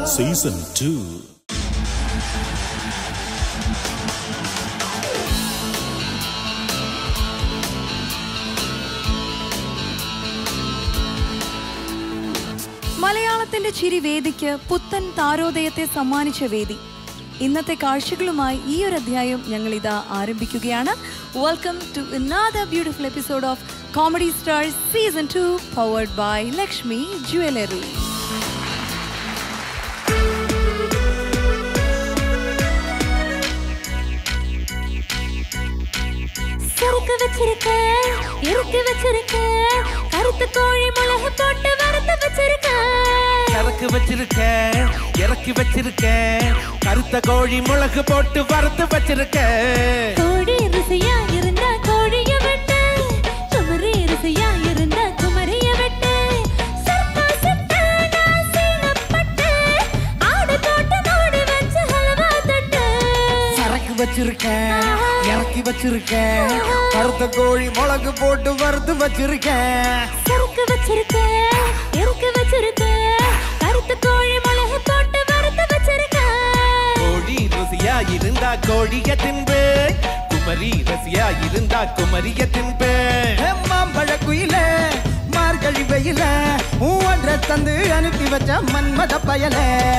Season two മലയാളത്തിന്റെ ചിരി വേദിക്ക് പുത്തൻ താരോദയത്തെ സമ്മാനിച്ച വേദി ഇന്നത്തെ കാഴ്ചകളുമായി ഈ ഒരു അധ്യായം ഞങ്ങൾ ഇതാ ആരംഭിക്കുകയാണ് welcome to another beautiful episode of comedy stars season two powered by Lakshmi jewellery சறுக்கு வச்சிருக்க இறுக்கி வச்சிருக்க கருத்து கோழி மிளகு போட்டு வறுத்து வச்சிருக்க சரக்கு வச்சிருக்க இறக்கி வச்சிருக்க கருத்த கோழி மிளகு போட்டு வறுத்து வச்சிருக்க கோழி ருசியா இருந்தா கோழிய வெட்டு குமரி ருசியா இருந்தா குமரிய வெட்டு சர்க்கா சுட்டு நான் சீனப்பட்டு ஆடு போட்டு மூடி வச்சு ஹல்வா தட்டு சரக்கு வச்சிருக்க இறக்கி வச்சிருக்க கருத்த கோழி மிளகு போட்டு வறுத்து வச்சிருக்க சறுக்கு வச்சிருக்க இறுக்கி வச்சிருக்க கருத்து கோழி மிளகு போட்டு வறுத்து வச்சிருக்க கோழி ருசியா இருந்தா கோழிய தின்பு குமரி ரசியா இருந்தா குமரிய தின்பு மாம்பழ குயில மார்கழி வெயில மூவன்ற தந்து அனுப்பி வச்ச மன்மத பயல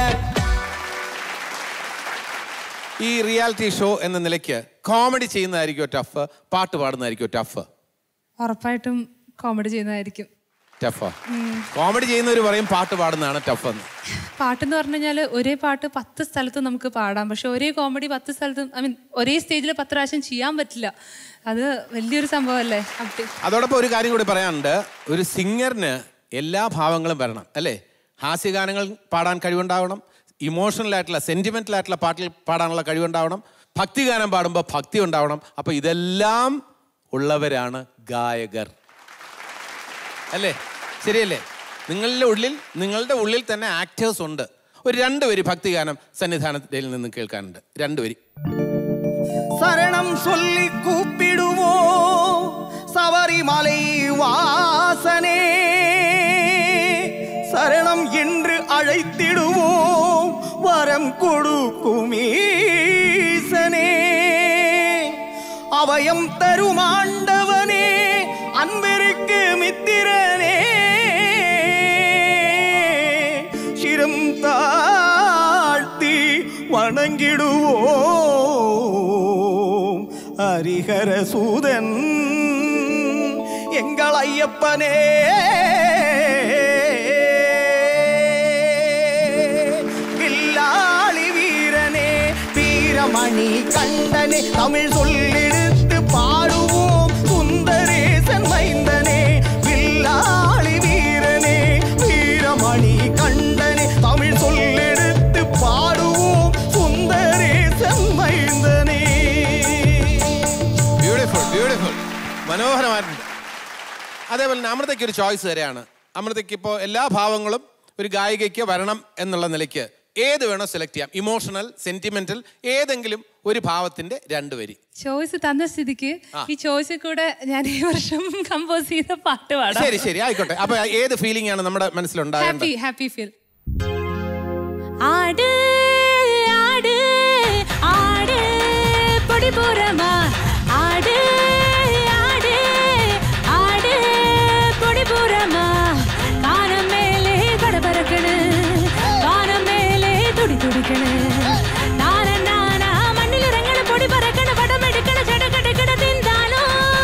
ഈ റിയാലിറ്റി ഷോ എന്ന നിലയ്ക്ക് കോമഡി ചെയ്യുന്നതായിരിക്കും ടഫ് പാട്ട് പാടുന്നതായിരിക്കും ടഫ് ഉറപ്പായിട്ടും കോമഡി ചെയ്യുന്നതായിരിക്കും ടഫ് കോമഡി ചെയ്യുന്നവർ പറയും പാട്ട് പാടുന്നതാണ് ടഫ് എന്ന് പാട്ടെന്ന് പറഞ്ഞു കഴിഞ്ഞാൽ ഒരേ പാട്ട് പത്ത് സ്ഥലത്ത് നമുക്ക് പാടാം പക്ഷെ ഒരേ കോമഡി പത്ത് സ്ഥലത്തും ഐ മീൻ ഒരേ സ്റ്റേജിൽ പത്ത് പ്രാവശ്യം ചെയ്യാൻ പറ്റില്ല അത് വലിയൊരു സംഭവമല്ലേ അപ്പി അതോടൊപ്പം ഒരു കാര്യം കൂടി പറയാനുണ്ട് ഒരു സിംഗറിന് എല്ലാ ഭാവങ്ങളും വരണം അല്ലേ ഹാസ്യഗാനങ്ങൾ പാടാൻ കഴിവുണ്ടാവണം ഇമോഷണൽ ആയിട്ടുള്ള സെന്റിമെന്റൽ ആയിട്ടുള്ള പാട്ടിൽ പാടാനുള്ള കഴിവുണ്ടാവണം ഭക്തിഗാനം പാടുമ്പോൾ ഭക്തി ഉണ്ടാവണം അപ്പോൾ ഇതെല്ലാം ഉള്ളവരാണ് ഗായകർ അല്ലേ ശരിയല്ലേ നിങ്ങളുടെ ഉള്ളിൽ നിങ്ങളുടെ ഉള്ളിൽ തന്നെ ആക്ടേഴ്സ് ഉണ്ട് ഒരു രണ്ട് വരി ഭക്തിഗാനം സന്നിധാനത്തിൽ നിന്ന് കേൾക്കാനുണ്ട് രണ്ട് വരി சரணம் சொல்லி கூப்பிடுவோம் சபரிமலை வாசனே சரணம் என்று அழைத்திடுவோம் வரம் கொடுக்கும் ஈசனே அவயம் தரும் ஆண்டவனே அன்பிற்கு மித்திரனே சிரம் தாழ்த்தி வணங்கிடுவோம் ஹரிஹர சூதன் எங்கள் ஐயப்பனே வில்லாளி வீரனே வீரமணி கண்டனே தமிழ் சொல்லெடுத்து பாடுவோம் சுந்தரேசன் மைந்தனே வில்லாளி வீரனே வீரமணி கண்டனே தமிழ் சொல்லெடுத்து பாடுவோம் சுந்தரேசன் மைந்தனே ബ്യൂട്ടിഫുൾ ബ്യൂട്ടിഫുൾ മനോഹരമായിട്ടുണ്ട് അതേപോലെ തന്നെ അമൃതയ്ക്ക് ഒരു ചോയ്സ് തരെയാണ് അമൃതയ്ക്ക് ഇപ്പോൾ എല്ലാ ഭാവങ്ങളും ഒരു ഗായികയ്ക്ക് വരണം എന്നുള്ള നിലയ്ക്ക് ഏത് വേണോ സെലക്ട് ചെയ്യാം ഇമോഷണൽ സെന്റിമെന്റൽ ഏതെങ്കിലും ഒരു ഭാവത്തിന്റെ രണ്ട് വരി ചോയ്സ് തന്ന സ്ഥിതിക്ക് ഈ ചോയ്സിൽ കൂടെ ഞാൻ ഈ വർഷം കമ്പോസ് ചെയ്ത പാട്ട് പാടാം ശരി ശരി ആയിക്കോട്ടെ അപ്പൊ ഏത് ഫീലിംഗ് ആണ് നമ്മുടെ മനസ്സിലുണ്ടാകേണ്ടത് ഹാപ്പി ഹാപ്പി ഫീൽ ஆடு ஆடு ஆடு பொடி போறமா ஆடு ஆடு ஆடு பொடி போறமா கானம் மேலே படபறக்கணு கானம் மேலே துடி துடிக்கணு நான நானா மண்ணில் இறங்கണ பொடி பறக்கண படம் எடுக்கണ ஜட கடுக்கண திந்தாലോ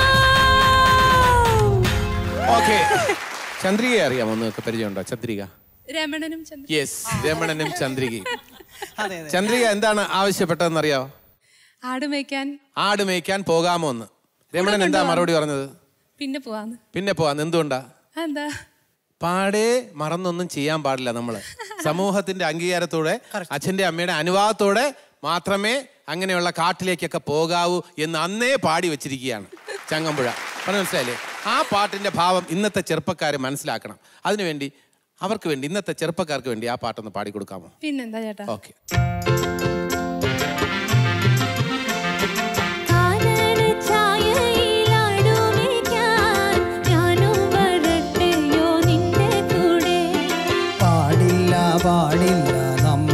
ഓക്കെ ചന്ദ്രികയെ അറിയാമോ നിങ്ങൾക്ക് പരിചയമുണ്ടോ ചന്ദ്രിക രമണനും ചന്ദ്ര യെസ് രമണനും ചന്ദ്രികയും ചന്ദ്രിക എന്താണ് ആവശ്യപ്പെട്ടതെന്ന് അറിയാമോ ആട് മേയ്ക്കാൻ ആട് മേയ്ക്കാൻ പോകാമോ എന്ന് രമണൻ എന്താ മറുപടി പറഞ്ഞത് പിന്നെ പോവാന്ന് പിന്നെ പോവാന്ന് എന്തുകൊണ്ടാ എന്താ പാടെ മറന്നൊന്നും ചെയ്യാൻ പാടില്ല നമ്മള് സമൂഹത്തിന്റെ അംഗീകാരത്തോടെ അച്ഛന്റെ അമ്മയുടെ അനുവാദത്തോടെ മാത്രമേ അങ്ങനെയുള്ള കാട്ടിലേക്കൊക്കെ പോകാവൂ എന്ന് അന്നേ പാടി വെച്ചിരിക്കുകയാണ് ചങ്ങമ്പുഴ പറഞ്ഞു മനസ്സിലായില്ലേ ആ പാട്ടിന്റെ ഭാവം ഇന്നത്തെ ചെറുപ്പക്കാർ മനസ്സിലാക്കണം അതിനുവേണ്ടി അവർക്ക് വേണ്ടി ഇന്നത്തെ ചെറുപ്പക്കാർക്ക് വേണ്ടി ആ പാട്ടൊന്ന് പാടിക്കൊടുക്കാമോ പിന്നെന്താ ചേട്ടാ ഓക്കെ കാനന ഛായയിലാടുമേക്കാൻ ഞാനും വരട്ടെയോ നിന്റെ കൂടെ പാടില്ല പാടില്ല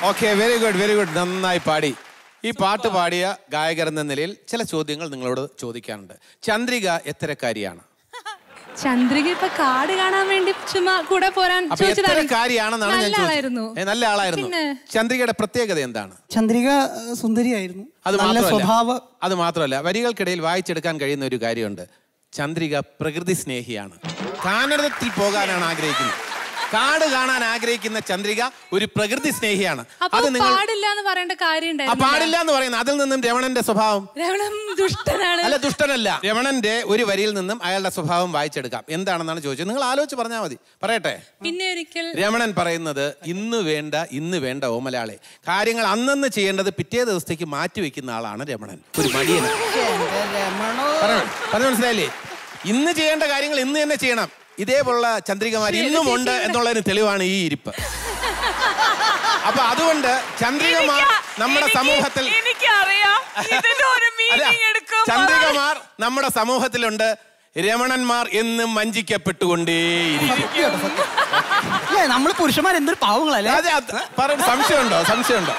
okay very good very good നന്നായി പാടി ഈ പാട്ട് പാടിയ ഗായകർ എന്ന നിലയിൽ ചില ചോദ്യങ്ങൾ നിങ്ങളോട് ചോദിക്കാനുണ്ട് ചന്ദ്രിക എത്തരക്കാരിയാണ് ചന്ദ്രിക ഇപ്പൊ കാട് കാണാൻ വേണ്ടി ചുമ്മാ കൂടെ പോരാൻ അപ്പൊ ചോദിച്ചതാണ് എത്തരക്കാരിയാണെന്നാണ് ഞാൻ നല്ല ആളായിരുന്നു ചോദിച്ചത് ഏ, നല്ല ആളായിരുന്നു പിന്നെ? ചന്ദ്രികയുടെ പ്രത്യേകത എന്താണ് ചന്ദ്രിക ഏഹ്, സുന്ദരിയായിരുന്നു അത് നല്ല മാത്രമല്ല സ്വഭാവ അത് മാത്രമല്ല വരികൾക്കിടയിൽ വായിച്ചെടുക്കാൻ കഴിയുന്ന ഒരു കാര്യമുണ്ട് ചന്ദ്രിക പ്രകൃതി സ്നേഹിയാണ് കാനഡത്തിൽ പോകാനാണ് ആഗ്രഹിക്കുന്നത് കാട് കാണാൻ ആഗ്രഹിക്കുന്ന ചന്ദ്രിക ഒരു പ്രകൃതി സ്നേഹിയാണ് അപ്പൊ അത് നിങ്ങൾ പാടില്ല എന്ന് പറയേണ്ട കാര്യം ആ പാടില്ല എന്ന് പറയുന്നത് അതിൽ നിന്നും രമണന്റെ സ്വഭാവം രവണം ദുഷ്ടനാണ് അല്ല ദുഷ്ടനല്ല രമണന്റെ ഒരു വരിയിൽ നിന്നും അയാളുടെ സ്വഭാവം വായിച്ചെടുക്കാം എന്താണെന്നാണ് ചോദിച്ചത് നിങ്ങൾ ആലോചിച്ച് പറഞ്ഞാൽ മതി പറയട്ടെ പിന്നെ ഒരിക്കൽ രമണൻ പറയുന്നത് ഇന്ന് വേണ്ട ഇന്ന് വേണ്ട ഓമലാളെ കാര്യങ്ങൾ അന്നന്ന് ചെയ്യേണ്ടത് പിറ്റേ ദിവസത്തേക്ക് മാറ്റിവെക്കുന്ന ആളാണ് രമണൻ ഒരു മടിയനാണ് പറയണം പറഞ്ഞു മനസ്സിലായില്ലേ ഇന്ന് ചെയ്യേണ്ട കാര്യങ്ങൾ ഇന്ന് തന്നെ ചെയ്യണം ഇതേപോലുള്ള ചന്ദ്രികമാർ ഇന്നും ഉണ്ട് എന്നുള്ളതിന് തെളിവാണ് ഈ ഇരിപ്പ് അപ്പൊ അതുകൊണ്ട് ചന്ദ്രികമാർ നമ്മുടെ സമൂഹത്തിൽ എനിക്കറിയാം ഇതിന്റെ ഒരു അല്ല, മീറ്റിംഗ് എടുക്കും ചന്ദ്രികമാർ നമ്മുടെ സമൂഹത്തിലുണ്ട് രമണന്മാർ എന്നും വഞ്ചിക്കപ്പെട്ടുകൊണ്ടേയിരിക്കും അല്ലേ നമ്മൾ പുരുഷന്മാർ എന്തൊരു പാവങ്ങളല്ലേ അതെ അത് പറ സംശയമുണ്ടോ സംശയമുണ്ടോ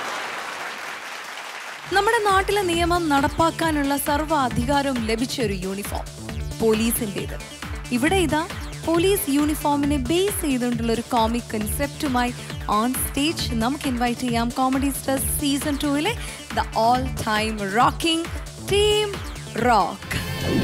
നമ്മുടെ നാട്ടിലെ നിയമം നടപ്പാക്കാനുള്ള സർവ്വ അധികാരവും ലഭിച്ച ഒരു യൂണിഫോം പോലീസിൻ്റെത് ഇവിടെ ഇതാ പോലീസ് യൂണിഫോമിനെ ബേസ് ചെയ്തുകൊണ്ടുള്ള ഒരു കോമിക് കൺസെപ്റ്റുമായി ഓൺ സ്റ്റേജ് നമുക്ക് ഇൻവൈറ്റ് ചെയ്യാം കോമഡി സ്റ്റേഴ്സ് സീസൺ ടൂവിലെ the all time rocking team rock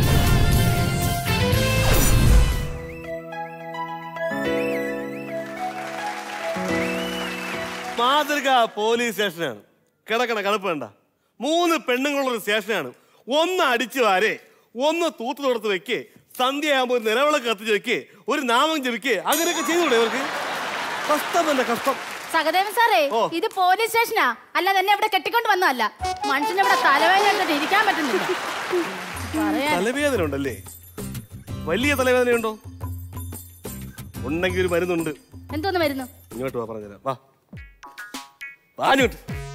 മാതൃക പോലീസ് സ്റ്റേഷനാണ് കിടക്കണ കടുപ്പ് വേണ്ട മൂന്ന് പെണ്ണുങ്ങളുള്ള ഒരു സ്റ്റേഷനാണ് ഒന്ന് അടിച്ചു വാരേ ഒന്ന് തൂത്ത് തുടത്ത് വെക്കേ സന്ധ്യയാകുമ്പോൾ ഒരു നിലവിളക്ക് കത്തിച്ച് വെക്കേ ഒരു നാമം ജപിക്കേ അങ്ങനെയൊക്കെ ചെയ്തുകൂടെ ഇവർക്ക് കഷ്ടം തന്നെ കഷ്ടം സഹദേവൻ സാറേ ഓ. ഇത് പോലീസ് സ്റ്റേഷനാ അല്ല തന്നെ ഇവിടെ കെട്ടിക്കൊണ്ട് വന്നതല്ല മനുഷ്യന് ഇവിടെ തലവേദന എടുത്തിട്ട് ഇരിക്കാൻ പറ്റുന്നില്ല പറയാൻ തലവേദന ഉണ്ടല്ലേ വലിയ തലവേദന ഉണ്ടോ ഉണ്ടെങ്കിൽ ഒരു മരുന്നുണ്ട് എന്തോന്ന് വരുന്നു ഇങ്ങോട്ട് വാ പറഞ്ഞുതരാം വാ വാഞ്ഞോട്ട്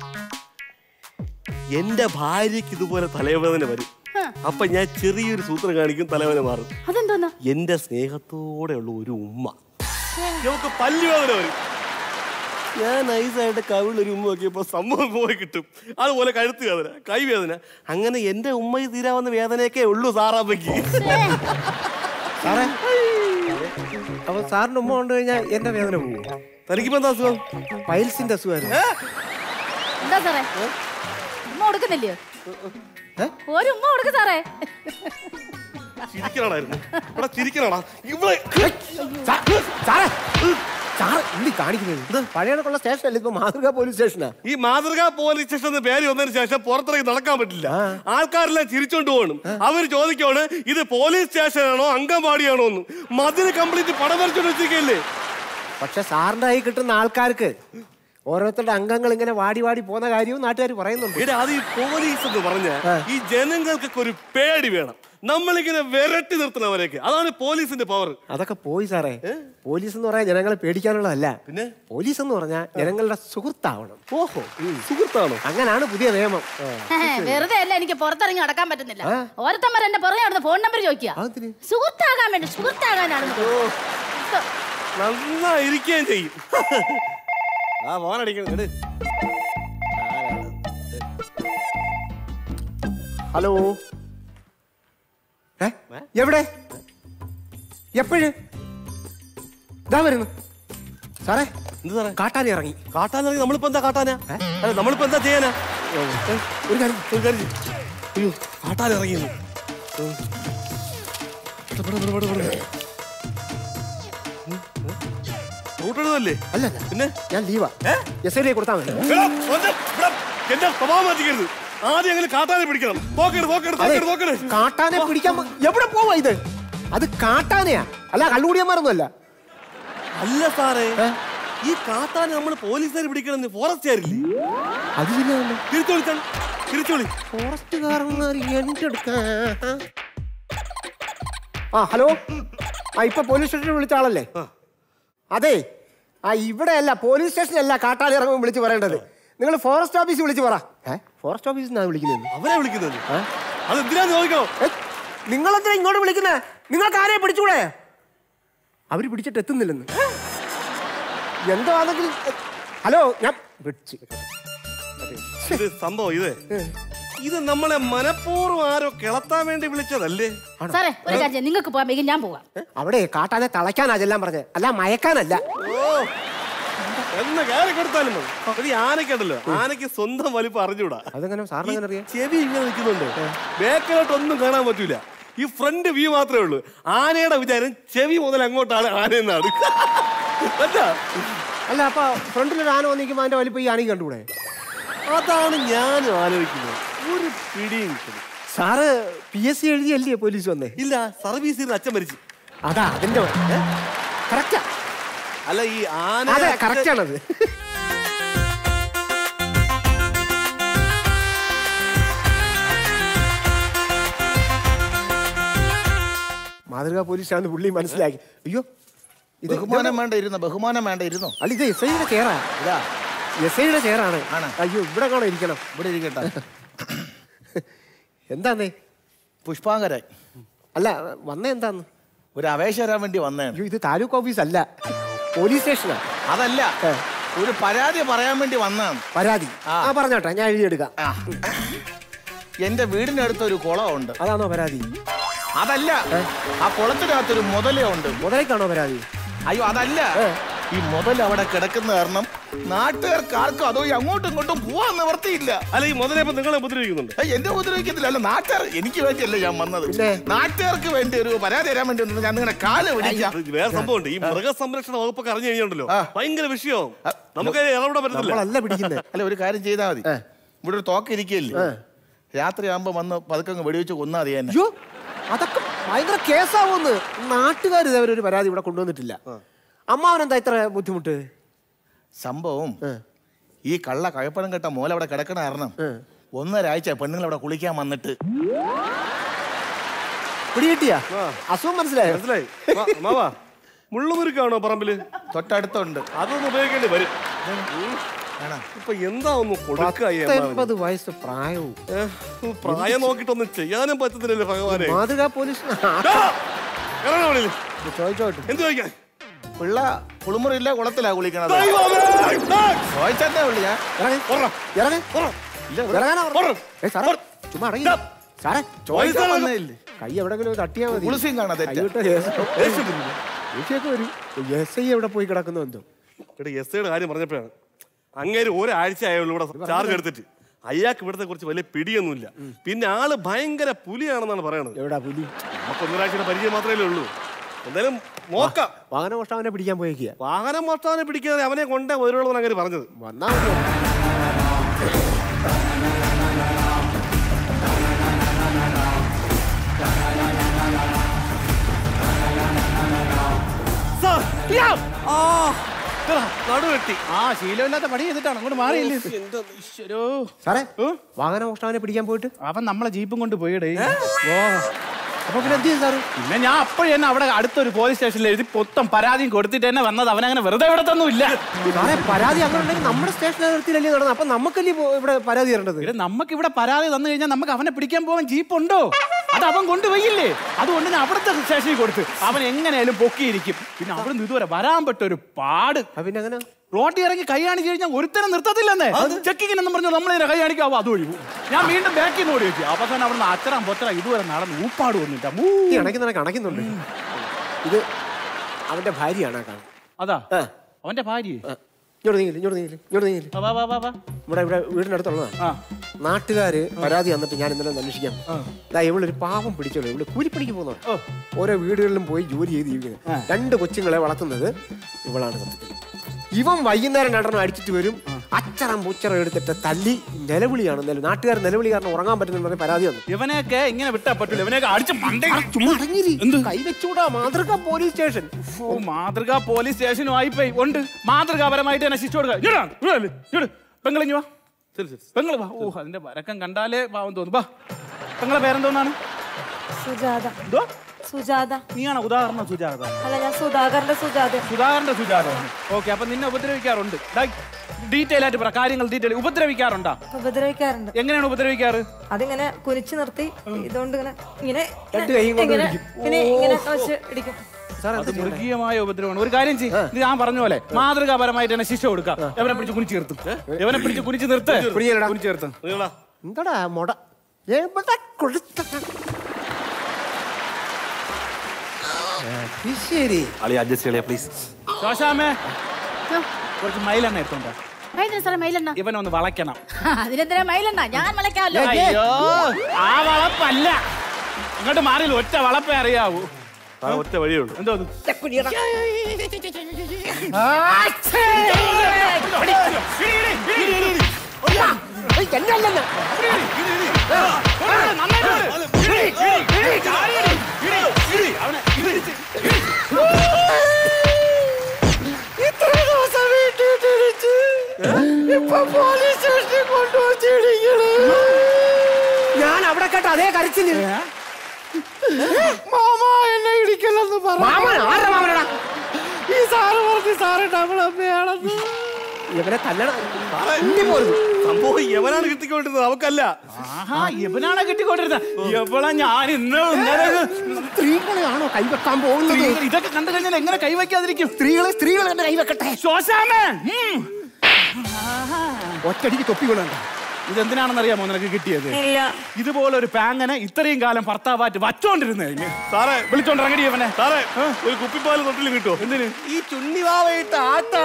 എന്റെ ഭാര്യക്ക് ഇതുപോലെ തലവേദന വരും ഹ. അപ്പൊ ഞാൻ ചെറിയൊരു സൂത്രം കാണിക്കും തലവേദന മാറും അതെന്തോന്ന് എന്റെ സ്നേഹത്തോടെയുള്ള ഒരു ഉമ്മ നമുക്ക് പല്ലുവേദന വരും ഞാൻ നൈസായിട്ട് കവിളിൽ ഒരു ഉമ്മ നോക്കിയപ്പോ സംഭവം പോയി കിട്ടും അതുപോലെ കഴുത്ത് വേദന കൈവേദന അങ്ങനെ എന്റെ ഉമ്മയിൽ തീരാവുന്ന വേദനയൊക്കെ ഉള്ളൂ സാറാമ്മയ്ക്ക് സാറേ അപ്പൊ സാറിന്റെ ഉമ്മ കൊണ്ട് കഴിഞ്ഞാൽ എന്റെ വേദന പോകും തനിക്കിപ്പോ എന്താ അസുഖം പൈൽസിന്റെ അസുഖമായിരുന്നു എന്താ സാറേ ഉമ്മ കൊടുക്കുന്നില്ലയോ ഏ? ഒരു ഉമ്മ കൊടുക്ക് സാറേ ചിരിക്കണടായിരുന്നു ഇവിടെ ചിരിക്കണടാ ഇവിടെ സാറേ സാറ് എന്തി കാണിക്കുന്നത് പഴയ കണക്കുള്ള സ്റ്റേഷൻ അല്ലേ ഇപ്പൊ മാതൃക പോലീസ് സ്റ്റേഷനാ ഈ മാതൃകാ പോലീസ് സ്റ്റേഷൻ എന്ന പേര് വന്നതിന് ശേഷം പുറത്തിറങ്ങി നടക്കാൻ പറ്റില്ല ആൾക്കാരെല്ലാം ചിരിച്ചോണ്ട് പോകണം അവര് ചോദിക്കാണ് ഇത് പോലീസ് സ്റ്റേഷനാണോ അങ്കൻവാടിയാണോ എന്ന് മതിന് കംപ്ലീറ്റ് പടം വരച്ചോണ്ട് വെച്ചിരിക്കല്ലേ പക്ഷെ സാറിന്റെ കൈ കിട്ടുന്ന ആൾക്കാർക്ക് ഓരോരുത്തരുടെ അംഗങ്ങൾ ഇങ്ങനെ വാടി വാടി പോകുന്ന കാര്യവും നാട്ടുകാർ പറയുന്നുണ്ട് എടാ അത് ഈ പോലീസ് എന്ന് പറഞ്ഞ ഈ ജനങ്ങൾക്കൊക്കെ ഒരു പേടി വേണം നമ്മളിങ്ങനെ വിരട്ടി നിർത്തണവരൊക്കെ അതാണ് പോലീസിന്റെ പവർ അതൊക്കെ പോയി സാറേ പോലീസ് എന്ന് പറയാൻ ജനങ്ങളെ പേടിക്കാനുള്ളതല്ല പിന്നെ? പോലീസ് എന്ന് പറഞ്ഞാൽ ജനങ്ങളുടെ സുഹൃത്താവണം ഓഹോ സുഹൃത്താണോ അങ്ങനാണ് പുതിയ നിയമം വെറുതെ അല്ല എനിക്ക് പുറത്തിറങ്ങി നടക്കാൻ പറ്റുന്നില്ല ഓരോരുത്തന്മാർ എന്റെ പുറകെ നടന്ന് ഫോൺ നമ്പർ ചോദിക്കുക അതെന്തിന്? സുഹൃത്താകാൻ വേണ്ടി സുഹൃത്താകാനാണ് നന്നായിരിക്കുകയും ചെയ്യും ആ ഫോണടിക്കണം എടു. ഹലോ ഏ? എവിടെ എപ്പോഴ് ഇതാ വരുന്നു സാറേ എന്ത് സാറേ കാട്ടാൻ ഇറങ്ങി കാട്ടാനിറങ്ങി നമ്മളിപ്പോ എന്താ കാട്ടാനാ അല്ല നമ്മളിപ്പോ എന്താ ചെയ്യാനാ ഒരു കാര്യം ഒരു കാര്യം ചെയ്യ്. അയ്യോ കാട്ടാനിറങ്ങിയെന്ന് റൂട്ട് എഴുതല്ലേ അല്ല പിന്നെ ഞാൻ ലീവാ എസ് ഐ കൊടുത്താൽ മതി എടാ, ഒന്ന് ഇവിടെ എന്റെ സ്വഭാവം മാറ്റിക്കരുത് ആദ്യം അങ്ങനെ കാട്ടാനെ പിടിക്കണം നോക്കരുത് നോക്കരുത് അതെ, നോക്കരുത് നോക്കരുത് കാട്ടാനെ പിടിക്കാൻ പോ- എവിടെ പോവാ ഇത് അത് കാട്ടാനയാ അല്ല കള്ളുകൂടിയന്മാരൊന്നും അല്ല അല്ല സാറേ ഈ കാട്ടാനെ നമ്മൾ പോലീസുകാർ പിടിക്കണം ഫോറസ്റ്റുകാരില്ലേ അത് പിന്നെ തിരിച്ചോളിച്ചാണ് തിരിച്ചോളി ഫോറസ്റ്റുകാരന്മാർ എന്തെടുക്കാ ആ ഹലോ ആ ഇപ്പൊ പോലീസ് സ്റ്റേഷനിൽ വിളിച്ച ആളല്ലേ അതെ ആ ഇവിടെ അല്ല പോലീസ് സ്റ്റേഷനല്ല കാട്ടാളി ഇറങ്ങുമ്പോൾ വിളിച്ച് പറയേണ്ടത് നിങ്ങൾ ഫോറസ്റ്റ് ഓഫീസിൽ വിളിച്ച് പറ ഏ ഫോറസ്റ്റ് ഓഫീസിൽ നിന്നാണ് വിളിക്കുന്നത് അവരെ വിളിക്കുന്നത് അത് എന്തിനാന്ന് ചോദിക്കണോ നിങ്ങളെന്തിനാ ഇങ്ങോട്ട് വിളിക്കുന്നത് നിങ്ങൾക്ക് ആരെയും പിടിച്ചൂടെ അവര് പിടിച്ചിട്ട് എത്തുന്നില്ലെന്ന് എന്തോ ആണെങ്കിൽ ഹലോ ഞാൻ വിളിച്ച്. ഇത് സംഭവം ഇത് ഇത് നമ്മളെ മനഃപൂർവ്വം ആരോ കിളത്താൻ വേണ്ടി വിളിച്ചതല്ലേ സാറേ ഒരു കാര്യം ചെയ്യാം. നിങ്ങൾക്ക് പോകാൻ വൈകി ഞാൻ പോവാം അവിടെ കാട്ടാതെ തളയ്ക്കാനാ ചെല്ലാൻ പറഞ്ഞത് അല്ല മയക്കാനല്ല എന്ന് കയറി കൊടുത്താലും മതി ഒരു ആനക്കുണ്ടല്ലോ ആനയ്ക്ക് സ്വന്തം വലിപ്പം അറിഞ്ഞൂടാ അതെങ്ങനെ സാറിന് എങ്ങനെ അറിയാം ചെവി ഇങ്ങനെ നിൽക്കുന്നുണ്ട് ബാക്കിലോട്ട് ഒന്നും കാണാൻ പറ്റൂല ഈ ഫ്രണ്ട് വ്യൂ മാത്രമേ ഉള്ളൂ ആനയുടെ വിചാരം ചെവി മുതൽ അങ്ങോട്ടാണ് ആനയെന്നാണ് പറ്റാ അല്ല അപ്പൊ ഫ്രണ്ടിലൊരു ആന വന്നിരിക്കുമ്പോ അതിന്റെ വലിപ്പം ഈ ആനയ്ക്ക് കണ്ടുകൂടെ അതാണ് ഞാനും ആലോചിക്കുന്നത് ഒരു പിടിയും കിട്ടും സാറ് പി എസ് സി എഴുതിയല്ലേ പോലീസ് വന്നേ ഇല്ല സർവീസിൽ നിന്ന് അച്ഛൻ മരിച്ചു അതാ അതിന്റെ കറക്റ്റാ അല്ല ഈ ആന അതെ കറക്റ്റ് ആണത് മാതൃകാ പോലീസാണെന്ന് പുള്ളി മനസ്സിലാക്കി അയ്യോ ഇത് ബഹുമാനം വേണ്ട ഇരുന്നോ ബഹുമാനം വേണ്ട ഇരുന്നോ അല്ല ഇത് എസ് ഐയുടെ ചെയറാ ഇതാ എസ് ഐയുടെ ചെയറാണ് ആണ്. അയ്യോ ഇവിടെ കാണോ ഇരിക്കണം ഇവിടെ ഇരിക്കട്ടെ എന്താന്നേ പുഷ്പാങ്കരൻ അല്ല വന്നേ എന്താന്ന് ഒരു അപേക്ഷ തരാൻ വേണ്ടി വന്നതാണ് അയ്യോ ഇത് താലൂക്ക് ഓഫീസ് അല്ല പോലീസ് സ്റ്റേഷനാ അതല്ല ഏ. ഒരു പരാതി പറയാൻ വേണ്ടി വന്നതാണ് പരാതി ആ. ആ പറഞ്ഞോട്ടെ ഞാൻ എഴുതിയെടുക്കാം ആ. എന്റെ വീടിനടുത്ത് ഒരു കുളമുണ്ട് അതാണോ പരാതി അതല്ല ആ കുളത്തിനകത്തൊരു മുതലേ ഉണ്ട് മുതലേക്കാണോ പരാതി അയ്യോ അതല്ല ഈ മുതൽ അവിടെ കിടക്കുന്ന കാരണം നാട്ടുകാർക്ക് ആർക്കും അതോ ഈ അങ്ങോട്ടും ഇങ്ങോട്ടും പോവാൻ നിവർത്തിയില്ല അല്ല ഈ മുതലേ ഇപ്പൊ നിങ്ങളെ ഉപദ്രവിക്കുന്നുണ്ട് ഏയ്, എന്നെ ഉപദ്രവിക്കത്തില്ല അല്ല നാട്ടുകാർ എനിക്ക് വേണ്ടിയല്ല ഞാൻ വന്നത് പിന്നെ? നാട്ടുകാർക്ക് വേണ്ടി ഒരു പരാതി തരാൻ വേണ്ടി വന്നത് ഞാൻ നിങ്ങളുടെ കാല് പിടിക്കാം ഇത് വേറെ സംഭവമുണ്ട് ഈ മൃഗസംരക്ഷണ വകുപ്പൊക്കെ അറിഞ്ഞു കഴിഞ്ഞുണ്ടല്ലോ ആ. ഭയങ്കര വിഷയവും നമുക്ക് ഇടപെടാൻ പറ്റത്തില്ല നമ്മളല്ല പിടിക്കുന്നത് അല്ല ഒരു കാര്യം ചെയ്താൽ മതി ഇവിടെ ഒരു തോക്ക് ഇരിക്കുകയല്ലേ രാത്രി ആകുമ്പോ വന്ന് പതുക്കെ അങ്ങ് വെടിവെച്ച് കൊന്നാ മതി എന്നെ അയ്യോ അതൊക്കെ ഭയങ്കര കേസാവുമെന്ന് നാട്ടുകാർ ഇതേവരെ ഒരു പരാതി ഇവിടെ കൊണ്ടുവന്നിട്ടില്ല അമ്മാവനെന്താ ഇത്ര ബുദ്ധിമുട്ട് സംഭവം ഈ കള്ള കഴപ്പണം കെട്ട മോല അവിടെ കിടക്കണ കാരണം ഒന്നരാഴ്ച പെണ്ണുങ്ങൾ അവിടെ കുളിക്കാൻ വന്നിട്ട് പിടികിട്ടിയാ അസുഖം മനസ്സിലായോ മനസ്സിലായി മാ- മാവാ മുള്ളുമുരുക്കാണോ പറമ്പില് തൊട്ടടുത്തുണ്ട് അതൊന്നും ഉപയോഗിക്കേണ്ടി വരും ആണോ? ഇപ്പൊ എന്താ ഒന്ന് കൊടുക്കായി പത്തൊൻപത് വയസ്സ് പ്രായവും പ്രായം നോക്കിട്ടൊന്നും ചെയ്യാനും പറ്റത്തില്ലല്ലോ ഭഗവാനെ മാതൃകാ പോലീസ് ഡാ! ഇറങ്ങ് വെളിയിൽ. ചോദിച്ചോട്ടെ എന്ത് ചോദിക്കാൻ പിള്ള കുളിമുറിയില്ല കുളത്തിലാ കുളിക്കണത് ദൈവമേ! ഡാ! ചോദിച്ചേ ഉള്ളു ഞാൻ ഇറങ്ങ്. ഉറ. ഇറങ്ങ്. ഇല്ല, ഇറങ്ങാനാ ഉറ. പറഞ്ഞത്. ഏയ് സാറേ, ചുമ്മാ അടങ്ങി സാറേ ചോദിക്കാൻ വന്നേയില്ലേ കൈ എവിടെങ്കിലും തട്ടിയാ മതി കുളിസിയും കാണാ തെറ്റാ. കൈവിട്ട ദേഷ്യം- ദേഷ്യം വരും. ദേഷ്യമൊക്കെ വരും എസ് ഐ എവിടെ പോയി കിടക്കുന്നു എന്തോ എടാ എസ് ഐയുടെ കാര്യം പറഞ്ഞപ്പോഴാണ് അങ്ങേര് ഒരാഴ്ച ആയുള്ളൂ ഇവിടെ ചാർജ് എടുത്തിട്ട് അയാൾക്ക് ഇവിടത്തെ കുറിച്ച് വലിയ പിടിയൊന്നുമില്ല പിന്നെ ആള് ഭയങ്കര പുലിയാണെന്നാണ് പറയണത് എവിടാ പുലി നമുക്ക് ഒന്നൊരാഴ്ചയുടെ പരിചയം മാത്രമേ ഉള്ളൂ എന്തായാലും നോക്കാം വാഹന മോഷ്ടാവനെ പിടിക്കാൻ പോയേക്കുക വാഹനം മോഷ്ടാവിനെ പിടിക്കാതെ അവനെ കൊണ്ടേ ഒരുവളവൻ അങ്ങനെ പറഞ്ഞത് വന്നാ മതി നടുവെട്ടി ആ ശീലമില്ലാത്ത പണി ചെയ്തിട്ടാണ് അങ്ങോട്ട് മാറിയില്ലേ ഈശ്വരോ. സാറേ വാഹന മോഷ്ടാവനെ പിടിക്കാൻ പോയിട്ട് അവൻ നമ്മളെ ജീപ്പും കൊണ്ട് പോയിടേ ഓ അപ്പൊ പിന്നെ എന്ത് ചെയ്യും സാറ് പിന്നെ ഞാൻ അപ്പോഴും തന്നെ അവിടെ അടുത്തൊരു പോലീസ് സ്റ്റേഷനിൽ എഴുതി മൊത്തം പരാതിയും കൊടുത്തിട്ട് തന്നെ വന്നത് അവനങ്ങനെ വെറുതെ വിടത്തൊന്നും ഇല്ല സാറേ പരാതി അങ്ങനെ ഉണ്ടെങ്കിൽ നമ്മുടെ സ്റ്റേഷൻ അതിർത്തിയിലല്ലേ നടന്നത് അപ്പൊ നമുക്കല്ലേ ഇപ്പോ ഇവിടെ പരാതി തരേണ്ടത് ഇവിടെ നമുക്ക് ഇവിടെ പരാതി തന്നു കഴിഞ്ഞാൽ നമുക്ക് അവനെ പിടിക്കാൻ പോകാൻ ജീപ്പ് ഉണ്ടോ അത് അവൻ കൊണ്ടുപോയില്ലേ അതുകൊണ്ട് ഞാൻ അവിടുത്തെ സ്റ്റേഷനിൽ കൊടുത്ത് അവൻ എങ്ങനെയായാലും പൊക്കിയിരിക്കും പിന്നെ അവിടെ നിന്ന് ഇതുവരെ വരാൻ പെട്ട ഒരു പാട് ആ, പിന്നെ അങ്ങനെ റോട്ടിൽ ഇറങ്ങി കൈ കാണിച്ചു കഴിഞ്ഞാൽ ഒരുത്തരം നിർത്തത്തില്ലെന്നേ ചെക്കിങ്ങിന് എന്നും പറഞ്ഞു നമ്മളെ കൈ കാണിക്കാവോ അത് ഒഴിവും ഞാൻ വീണ്ടും ബാക്കിൽ നിന്ന് ഓടി വെച്ചു അവസാനം അവിടുന്ന് അച്ചറാൻ പൊത്തറ ഇതുവരെ നടന്ന് ഊപ്പാട് വന്നിട്ടാ മൂ. ഈ അണയ്ക്കുന്ന അണയ്ക്കുന്നുണ്ട് ഇത് അവന്റെ ഭാര്യയാണ് ആ കാണുന്നത് അതാ ആ. അവന്റെ ഭാര്യ ആ, ഇങ്ങോട്ട് നീങ്ങില്ല ഇങ്ങോട്ട് നീങ്ങില്ല ഇങ്ങോട്ട് നീങ്ങില്ല വാ, വാ, വാ, വാ. ഇവിടെ ഇവിടെ വീടിന്റെ അടുത്തുള്ളതാണ് ആ നാട്ടുകാര് പരാതി തന്നിട്ട് ഞാൻ ഇന്നലെ ഒന്ന് അന്വേഷിക്കാം ദാ ഇവളൊരു പാവം പിടിച്ചോളൂ ഇവള് കൂലിപ്പണിക്ക് പോകുന്നതാണ് ഓരോ വീടുകളിലും പോയി ജോലി ചെയ്ത് ജീവിക്കുന്നത് രണ്ട് കൊച്ചുങ്ങളെ വളർത്തുന്നത് ഇവളാണ് സത്യത്തിൽ ഇവൻ വൈകുന്നേരം രണ്ടെണ്ണം അടിച്ചിട്ട് വരും അച്ചറം പുച്ചറം എടുത്തിട്ട് തല്ലി നിലവിളിയാണ് നില നാട്ടുകാർ നിലവിളി കാരണം ഉറങ്ങാൻ പറ്റുന്ന പറഞ്ഞ പരാതി വന്നു ഇവനെയൊക്കെ ഇങ്ങനെ വിട്ടാ പറ്റൂല ഇവനെയൊക്കെ അടിച്ച് മണ്ടേ ചുമ്മാ അടങ്ങിരി കൈവച്ചൂടാ മാതൃക പോലീസ് സ്റ്റേഷൻ ഓ മാതൃക പോലീസ് സ്റ്റേഷനും ആയിപ്പോയി ഉണ്ട് മാതൃകാപരമായിട്ട് തന്നെ ശിക്ഷ കൊടുക്കുക ഇങ്ങട് വാ, ഇങ്ങട് വാ, ഇങ്ങട്. പെങ്ങളിഞ്ഞു വാ ശരി ശരി പെങ്ങള് വാ ഓ അതിന്റെ വരക്കം കണ്ടാലേ പാവം തോന്നും വാ പെങ്ങളെ പേരെന്തോന്നാണ് സുജാത എന്തോ സുജാത നീയാണോ ഉദാഹരണം സുജാത അല്ല ഞാൻ സുധാകരന്റെ സുജാത സുധാകരന്റെ സുജാത ഓക്കെ അപ്പൊ നിന്നെ ഉപദ്രവിക്കാറുണ്ട് ഡീറ്റെയിൽ ആയിട്ട് പറ കാര്യങ്ങൾ ഡീറ്റെയിൽ ഉപദ്രവിക്കാറുണ്ടാ ഉപദ്രവിക്കാറുണ്ട് എങ്ങനെയാണ് ഉപദ്രവിക്കാറ് അതിങ്ങനെ കുനിച്ചു നിർത്തി ഇതുകൊണ്ട് ഇങ്ങനെ ഇങ്ങനെ രണ്ട് കൈയും കൊണ്ട് ഇങ്ങനെ ഇടിക്കും. പിന്നെ ഇങ്ങനെ വെച്ച് ഇടിക്കും അത് മൃഗീയമായ ഉപദ്രവമാണ് ഒരു കാര്യം ചെയ്യും ഇത് ഞാൻ പറഞ്ഞ പോലെ മാതൃകാപരമായിട്ട് തന്നെ ശിക്ഷ കൊടുക്കാം എവനെ പിടിച്ച് കുനിച്ച് നിർത്തും എവനെ പിടിച്ച് കുനിച്ച് നിർത്ത് കുനിയല്ലടാ. കുനിച്ച് നിർത്തും നീളാ എന്താടാ മുട എവിടെ കൊടുത്ത ശരി അളി അഡ്ജസ്റ്റ് ചെയ്യലേ പ്ലീസ് ശോശാമേ കുറച്ച് മൈലെണ്ണ എടുത്തോണ്ടോ മൈലെണ്ണ സാറേ മൈലെണ്ണ ഇവനൊന്ന് വളയ്ക്കണം അതിനെന്തിനാ മൈലെണ്ണ ഞാൻ വളയ്ക്കാമല്ലോ അയ്യോ ആ വളപ്പല്ല അങ്ങോട്ട് മാറിയില്ല ഒറ്റ വളപ്പേ അറിയാവൂ ആ ഒറ്റ വഴിയേ ഉള്ളൂ എന്തോ ഇത്ര ദിവസം വീട്ടിലിട്ടിരിച്ച് ഇപ്പൊ പോലീസ് സ്റ്റേഷനിൽ കൊണ്ടുവച്ചിരിക്കണ് ഞാൻ അവിടെ കേട്ട അതേ കരച്ചില് മാമ എന്നെ ഇടിക്കല്ലെന്ന് പറഞ്ഞു ഈ സാറ് പറഞ്ഞു സാറ് ഡബിളമ്മയാണെന്ന് ഇവനെ തല്ലണം ഇനി പോലും സംഭവം യവനാണ് കിട്ടിക്കൊണ്ടിരുന്നത് അവക്കല്ല ആഹാ ഇവനാണ് കിട്ടിക്കൊണ്ടിരുന്നത് എവളെ ഞാൻ ഇന്ന് ഇന്നലെ സ്ത്രീകളെയാണോ കൈവെക്കാൻ പോകുന്നത് സ്ത്രീകൾ ഇതൊക്കെ കണ്ടു കഴിഞ്ഞാൽ എങ്ങനെ കൈവയ്ക്കാതിരിക്കും സ്ത്രീകളെ സ്ത്രീകൾ തന്നെ കൈവെക്കട്ടെ ശോശാമേ ഉം. ഒറ്റടിക്ക് തൊപ്പി കൊള്ളണ്ട ഇതെന്തിനാണെന്ന് അറിയാമോ നിനക്ക് കിട്ടിയത് ഇല്ല ഇതുപോലെ ഒരു പാങ്ങനെ ഇത്രയും കാലം ഭർത്താവാറ്റ് വച്ചോണ്ടിരുന്നതിന് സാറേ വിളിച്ചോണ്ട് ഇറങ്ങടി അവനെ സാറേ ഒരു കുപ്പിപ്പാല് തൊട്ടിലും കിട്ടുമോ എന്തിന് ഈ ചുണ്ണിവാവയിട്ട് ആട്ടാ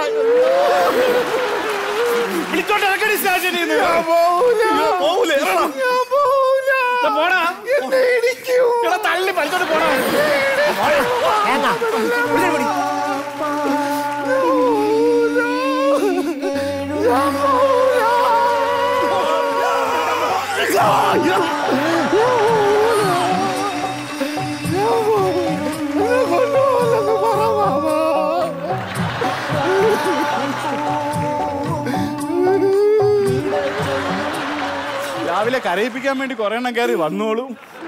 വിളിച്ചോണ്ട് ഇറങ്ങടി സ്റ്റേഷനിൽ നിന്ന് പോവൂലേ ഇറങ്ങടാ. ദാ പോടാ എടാ, തള്ളി പലിച്ചോണ്ട് പോടാ രാവിലെ കരയിപ്പിക്കാൻ വേണ്ടി കുറെ എണ്ണം കയറി വന്നോളൂ